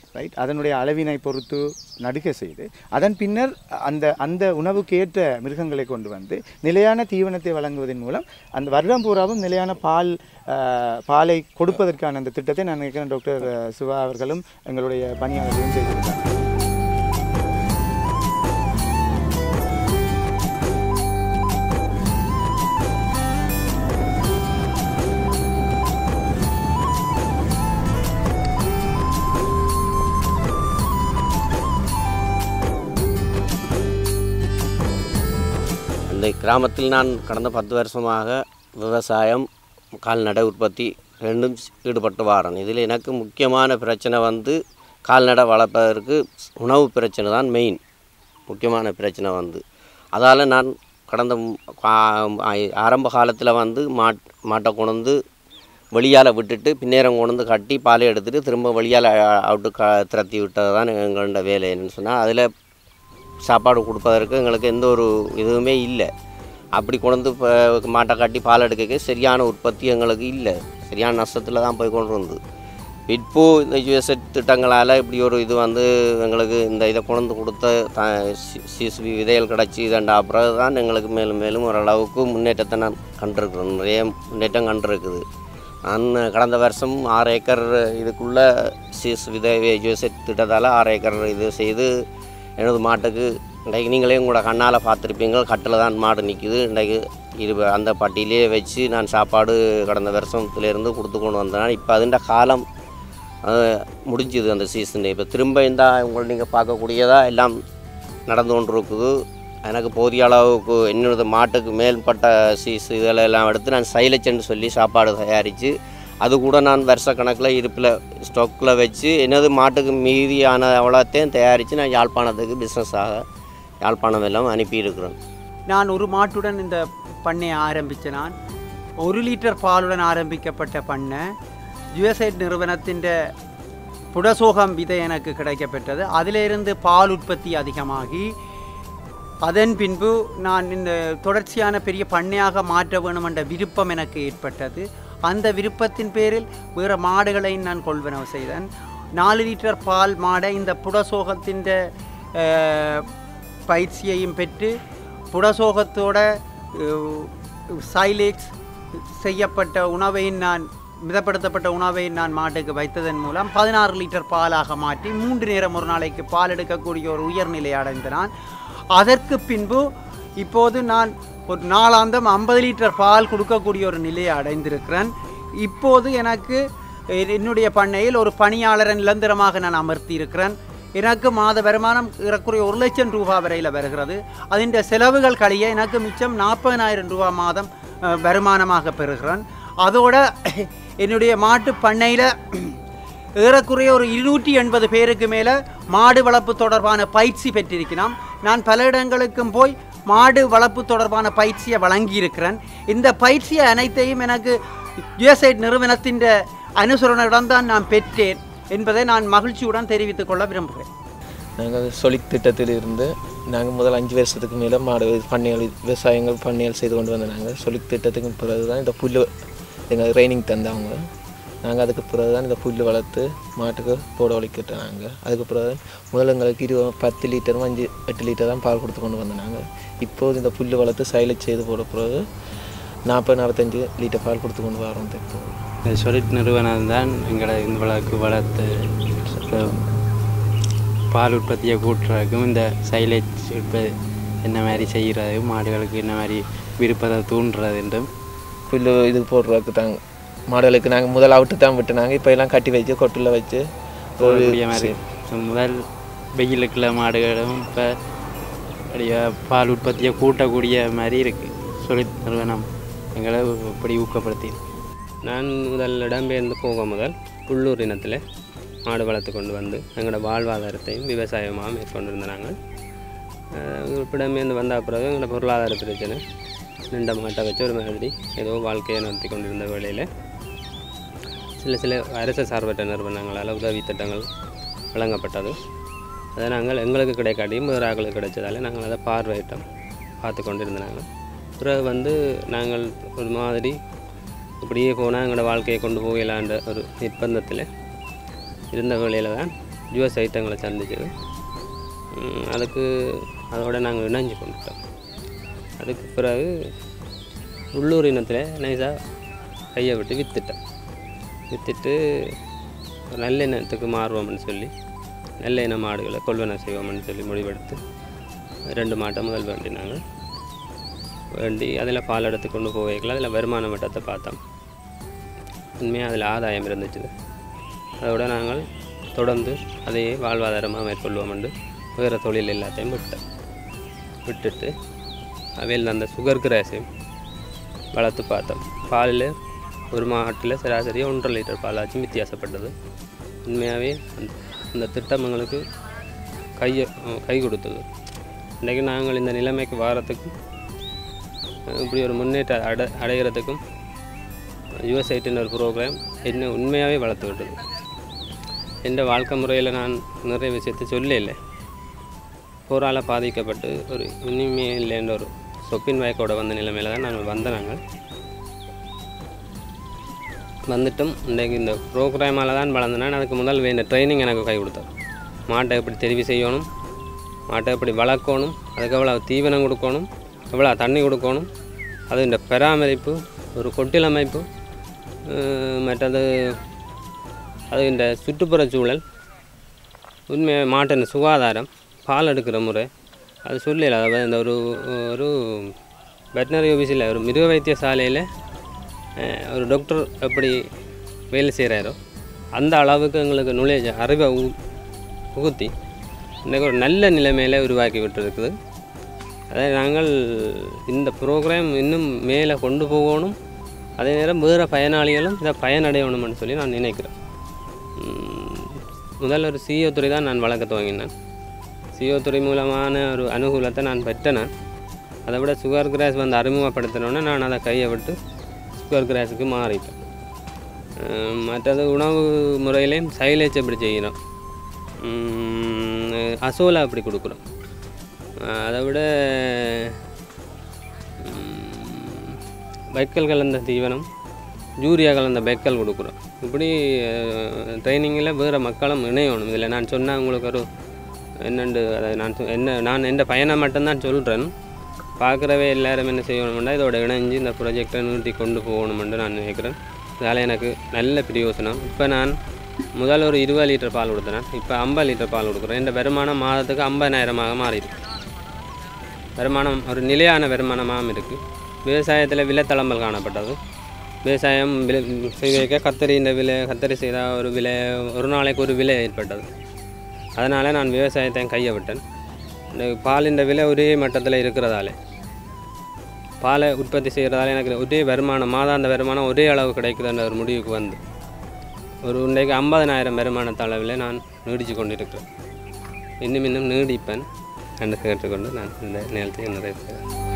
ரைட் அதனுடைய அளவினை பொறுத்து நடுக செய்து அதன் பின்னர் அந்த அந்த உணவுக்கு ஏற்ற மிருகங்களை கொண்டு வந்து நிலையான தீவனத்தை வழங்குவதன் மூலம் அந்த வருடம் பூராவும் நிலையான பால் அஹ், பாலை கொடுப்பதற்கான அந்த திட்டத்தை நான் நினைக்கிறேன் டாக்டர் அஹ், சிவா அவர்களும் எங்களுடைய பணியாளர்களும் செய்திருக்காங்க இந்த கிராமத்தில் நான் கடந்த பத்து வருஷமாக விவசாயம் கால்நடை உற்பத்தி ரெண்டும் ஈடுபட்டு வாரேன் இதில் எனக்கு முக்கியமான பிரச்சனை வந்து கால்நடை வளர்ப்பதற்கு உணவு பிரச்சனை தான் மெயின் முக்கியமான பிரச்சனை வந்து அதால் நான் கடந்த ம்- கா- ஆ- ஆரம்ப காலத்தில் வந்து மாட் மாட்டை கொண்டு வெளியால் விட்டுட்டு பின்னேரம் கொண்டு கட்டி பாலை எடுத்துட்டு திரும்ப வெளியால் அவுட்டு க திரத்தி விட்டது தான் எங்களோட வேலை என்னன்னு சொன்னால் அதில் சாப்பாடு கொடுப்பதற்கு எங்களுக்கு எந்த ஒரு இதுவுமே இல்லை அப்படி கொண்டு இப்போ மாட்டை காட்டி பால் எடுக்க சரியான உற்பத்தி எங்களுக்கு இல்லை சரியான நஷ்டத்தில் தான் போய் கொண்டு வந்து இப்போ இந்த யுஎஸ்எட் திட்டங்களால் இப்படி ஒரு இது வந்து எங்களுக்கு இந்த இதை கொண்டு கொடுத்த த சிசுபி விதைகள் கிடச்சி இதண்டா பிறகு தான் எங்களுக்கு மேலும் மேலும் ஓரளவுக்கு முன்னேற்றத்தை நான் கண்டிருக்கிறேன் நிறைய முன்னேற்றம் கண்டிருக்குது நான் கடந்த வருஷம் ஆறு ஏக்கர் இதுக்குள்ளே சிஸ் விதை யுஎஸ்எட் திட்டத்தால் ஆறு ஏக்கர் இது செய்து எனது மாட்டுக்கு இன்றைக்கு நீங்களே உங்களோட கண்ணால் பார்த்துருப்பீங்க கட்டில் தான் மாடு நிற்கிது இன்றைக்கு இது அந்த பட்டியிலே வச்சு நான் சாப்பாடு கடந்த வருஷத்துலேருந்து கொடுத்து கொண்டு வந்தேன் இப்போ அதுண்ட காலம் அஹ், முடிஞ்சுது அந்த சீசன் இப்போ திரும்ப இந்த உங்களை நீங்கள் பார்க்கக்கூடியதாக எல்லாம் நடந்து கொண்டு இருக்குது எனக்கு போதிய அளவுக்கு என்னோட மாட்டுக்கு மேல்பட்ட சீஸ் இதெல்லாம் எடுத்து நான் சைலச்சன்னு சொல்லி சாப்பாடு தயாரித்து அது கூட நான் வருஷ கணக்கில் இருப்பில் ஸ்டாக்கில் வச்சு எனது மாட்டுக்கு மீதியான அவ்வளோத்தையும் தயாரித்து நான் யாழ்ப்பாணத்துக்கு பிஸ்னஸாக யாழ்ப்பாணம் எல்லாம் அனுப்பியிருக்கிறேன் நான் ஒரு மாட்டுடன் இந்த பண்ணையை ஆரம்பித்த நான் ஒரு லிட்டர் பாலுடன் ஆரம்பிக்கப்பட்ட பண்ணை யுஎஸ்ஐட் நிறுவனத்தின் புடசோகம் விதை எனக்கு கிடைக்கப்பெற்றது அதிலிருந்து பால் உற்பத்தி அதிகமாகி அதன் பின்பு நான் இந்த தொடர்ச்சியான பெரிய பண்ணையாக மாற்ற வேணும் என்ற விருப்பம் எனக்கு ஏற்பட்டது அந்த விருப்பத்தின் பேரில் வேறு மாடுகளை நான் கொள்வனவு செய்தேன் நாலு லிட்டர் பால் மாடை இந்த புடசோகத்தின் அஹ், பயிற்சியையும் பெற்று புடசோகத்தோட சைலேக்ஸ் செய்யப்பட்ட உணவை நான் மிதப்படுத்தப்பட்ட உணவை நான் மாட்டுக்கு வைத்ததன் மூலம் பதினாறு லிட்டர் பாலாக மாற்றி மூன்று நேரம் ஒரு நாளைக்கு பால் எடுக்கக்கூடிய ஒரு உயர்நிலை அடைந்த நான் அதற்கு பின்பு இப்போது நான் ஒரு நாளாந்தம் ஐம்பது லிட்டர் பால் கொடுக்கக்கூடிய ஒரு நிலையை அடைந்திருக்கிறேன் இப்போது எனக்கு எ- என்னுடைய பண்ணையில் ஒரு பணியாளரை நிரந்தரமாக நான் அமர்த்தி இருக்கிறேன் எனக்கு மாத வருமானம் ஏறக்குறைய ஒரு லட்சம் ரூபாய் வரையில் வருகிறது அதின் செலவுகள் கழிய எனக்கு மிச்சம் நாற்பதனாயிரம் ரூபாய் மாதம் அஹ், வருமானமாக பெறுகிறேன் அதோட என்னுடைய மாட்டு பண்ணையில் ஏறக்குறைய ஒரு இருநூற்றி எண்பது பேருக்கு மேலே மாடு வளர்ப்பு தொடர்பான பயிற்சி பெற்றிருக்கிறோம் நான் பல இடங்களுக்கும் போய் மாடு வளர்ப்பு தொடர்பான பயிற்சியை வழங்கியிருக்கிறேன் இந்த பயிற்சியை அனைத்தையும் எனக்கு யுஎஸ்ஐட் நிறுவனத்தின் அனுசரணையுடன் தான் நான் பெற்றேன் என்பதை நான் மகிழ்ச்சியுடன் தெரிவித்துக் கொள்ள விரும்புகிறேன் நாங்கள் சொலிக் திட்டத்தில் இருந்து நாங்கள் முதல் அஞ்சு வருஷத்துக்கு மேலே மாடு பண்ணைகள் விவசாயங்கள் பண்ணைகள் செய்து கொண்டு வந்த நாங்கள் சொலிக் திட்டத்துக்கு பிறகு தான் இந்த புல் எங்கள் ட்ரைனிங் தந்தவங்க நாங்கள் அதுக்கு பிறகு தான் இந்த புல் வளர்த்து மாட்டுக்கு போட வலிக்கிட்டோம் நாங்கள் அதுக்கு பிறகு முதல்ல எங்களுக்கு இருபது பத்து லிட்டரும் அஞ்சு எட்டு லிட்டர் தான் பால் கொடுத்து கொண்டு வந்தோம் நாங்கள் இப்போது இந்த புல் வளர்த்து சைலேஜ் செய்து போட பிறகு நாற்பது நாற்பத்தஞ்சு லிட்டர் பால் கொடுத்து கொண்டு வரோம் இப்போது இந்த சொலிட் நிறுவனம் தான் எங்களை இந்த வளர்க்கு வளர்த்து இந்த பால் உற்பத்தியை கூட்டுறதுக்கும் இந்த சைலேஜ் இப்போ என்ன மாதிரி செய்கிறது மாடுகளுக்கு என்ன மாதிரி விருப்பத்தை தூண்டுறது என்றும் புல் இது போடுறதுக்கு தாங்க மாடுகளுக்கு நாங்கள் முதல் அவுட்டு தான் விட்டுனாங்க இப்போ எல்லாம் கட்டி வச்சு கொட்டில் வச்சு போடக்கூடிய மாதிரி முதல் வெயிலுக்குள்ள மாடுகளும் இப்போ அப்படியே பால் உற்பத்தியை கூட்டக்கூடிய மாதிரி இருக்குது சொலிட் நிறுவனம் எங்களை இப்படி ஊக்கப்படுத்தி நான் முதல் இடம்பெயர்ந்து போக முதல் புள்ளூர் இனத்தில் மாடு வளர்த்து கொண்டு வந்து எங்களோட வாழ்வாதாரத்தையும் விவசாயமாக மேற்கொண்டிருந்த நாங்கள் அஹ் இப்ப இடம்பெயர்ந்து வந்த பிறகு எங்களோட பொருளாதார பிரச்சனை நின்ற மாட்டை வச்சு ஒரு மாதிரி ஏதோ வாழ்க்கையை நடத்தி கொண்டிருந்த வேளையில் சில சில அரசு சார்பற்ற நிறுவனங்களால் உதவி திட்டங்கள் வழங்கப்பட்டது அதை நாங்கள் எங்களுக்கு கிடைக்காட்டியும் வேறு ஆட்களுக்கு கிடைச்சதால நாங்கள் அதை பார்வையிட்டோம் பார்த்து கொண்டிருந்தாங்க பிறகு வந்து நாங்கள் ஒரு மாதிரி இப்படியே போனால் எங்களோட வாழ்க்கையை கொண்டு போகலான்ற ஒரு நிர்பந்தத்தில் இருந்த வேளையில் தான் யூஎஸ் ஐட்டங்களை சந்திச்சது ம், அதுக்கு அதோட நாங்கள் இணைஞ்சு கொண்டுட்டோம் அதுக்கு பிறகு உள்ளூர் இனத்தில் நைஸாக கையை விட்டு விற்றுட்டோம் விற்றுட்டு நல்ல இனத்துக்கு மாறுவோம்னு சொல்லி நல்ல இன மாடுகளை கொள்வனை செய்வோம்னு சொல்லி முடிவெடுத்து ரெண்டு மாட்டை முதல் வேண்டினாங்க வேண்டி அதில் பால் எடுத்து கொண்டு போவேக்கலாம் அதில் வருமான மட்டத்தை பார்த்தோம் உண்மையாக அதில் ஆதாயம் இருந்துச்சு அதோட நாங்கள் தொடர்ந்து அதையே வாழ்வாதாரமாக மேற்கொள்வோம் என்று வேறு தொழில் எல்லாத்தையும் விட்டோம் விட்டுட்டு அவையில் அந்த சுகர் கிராஸையும் வளர்த்து பார்த்தோம் பாலில் ஒரு மாட்டில் சராசரி ஒன்றரை லிட்டர் பாலாச்சும் வித்தியாசப்பட்டது உண்மையாகவே அந்த அந்த திட்டம் எங்களுக்கு கையை கை கொடுத்தது இன்றைக்கு நாங்கள் இந்த நிலைமைக்கு வாரத்துக்கு இப்படி ஒரு முன்னேற்றம் அட அடைகிறதுக்கும் யுஎஸ்ஐட்டின் ஒரு ப்ரோக்ராம் என்ன உண்மையாகவே வளர்த்து விட்டது எந்த வாழ்க்கை முறையில் நான் நிறைய விஷயத்தை சொல்லல போரால் பாதிக்கப்பட்டு ஒரு இனிமே இல்லைன்ற ஒரு சொப்பின் வாய்க்கோட வந்த நிலைமையில தான் நாங்கள் வந்த நாங்கள் வந்துட்டும் இன்றைக்கு இந்த ப்ரோக்ராமால் தான் வளர்ந்தேன் அதுக்கு முதல் வேண்ட ட்ரைனிங் எனக்கு கை கொடுத்தார் மாட்டை எப்படி தெரிவு செய்யணும் மாட்டை எப்படி வளர்க்கணும் அதுக்கு எவ்வளோ தீவனம் கொடுக்கணும் எவ்வளோ தண்ணி கொடுக்கணும் அது இந்த பராமரிப்பு ஒரு கொட்டில் அமைப்பு அஹ் மற்றது அது இந்த சுற்றுப்புற சூழல் உண்மை மாட்டின் சுகாதாரம் பால் எடுக்கிற முறை அது சொல்லல அதாவது இந்த ஒரு ஒரு வெட்டினரி ஆஃபீஸில் ஒரு மிருக வைத்தியசாலையில் அஹ், ஒரு டாக்டர் எப்படி வேலை செய்கிறாரோ அந்த அளவுக்கு எங்களுக்கு நுழைஞ்ச அறிவை உ- புகுத்தி இன்றைக்கு ஒரு நல்ல நிலைமையில் உருவாக்கி விட்டுருக்குது அதை நாங்கள் இந்த ப்ரோக்ராம் இன்னும் மேலே கொண்டு போகணும் அதே நேரம் வேறு பயனாளிகளும் இதை பயனடையணும்னு சொல்லி நான் நினைக்கிறேன் உம், முதல்ல ஒரு சிஓ துறை தான் நான் வழக்க துவங்கினேன் சிஓ துறை மூலமான ஒரு அனுகூலத்தை நான் பெற்றேன் அதை விட சுகர் கிராஸ் வந்து அறிமுகப்படுத்தினோன்னே நான் அதை கையை விட்டு சுகர் கிராஸுக்கு மாறிட்டேன் உம், மற்றது உணவு முறையிலையும் சைலேஜ் எப்படி செய்கிறோம் உம், அசோலா அப்படி கொடுக்குறோம் அஹ் அதை விட உம், வைக்கல் கலந்த தீவனம் யூரியா கலந்த வைக்கல் கொடுக்குறோம் இப்படி ட்ரைனிங்கில் வேறு மக்களும் இணையணும் இதில் நான் சொன்னால் உங்களுக்கு ஒரு என்னண்டு அதை நான் சொ- என்ன நான் எந்த பயனை மட்டும்தான் சொல்கிறேன் பார்க்குறவே எல்லாரும் என்ன செய்யணும்னா இதோட இணைஞ்சு இந்த ப்ராஜெக்டை நீட்டி கொண்டு போகணுமென்று நான் நினைக்கிறேன் இதனால் எனக்கு நல்ல பிரயோசனம் இப்போ நான் முதல் ஒரு இருபது லிட்டர் பால் கொடுத்தேன் இப்போ ஐம்பது லிட்டர் பால் கொடுக்குறேன் இந்த வருமானம் மாதத்துக்கு ஐம்பதாயிரமாக மாறிடுது வருமானம் ஒரு நிலையான வருமானமாகவும் இருக்குது விவசாயத்தில் விலைத்தளம்பல் காணப்பட்டது விவசாயம் விலை செய்வதற்க கத்தரியின் விலை கத்தரி செய்தால் ஒரு விலை ஒரு நாளைக்கு ஒரு விலை ஏற்பட்டது அதனால் நான் விவசாயத்தை கையை விட்டேன் இந்த பாலின் விலை ஒரே மட்டத்தில் இருக்கிறதால பாலை உற்பத்தி செய்கிறதால எனக்கு ஒரே வருமானம் மாதாந்த வருமானம் ஒரே அளவு கிடைக்குதுன்ற ஒரு முடிவுக்கு வந்து ஒரு இன்றைக்கு ஐம்பதனாயிரம் வருமானத்த அளவில் நான் நீடித்து கொண்டிருக்கிறேன் இன்னும் இன்னும் நீடிப்பேன் என்று கேட்டுக்கொண்டு நான் இந்த நேரத்தை நிறைவேற்றுகிறேன்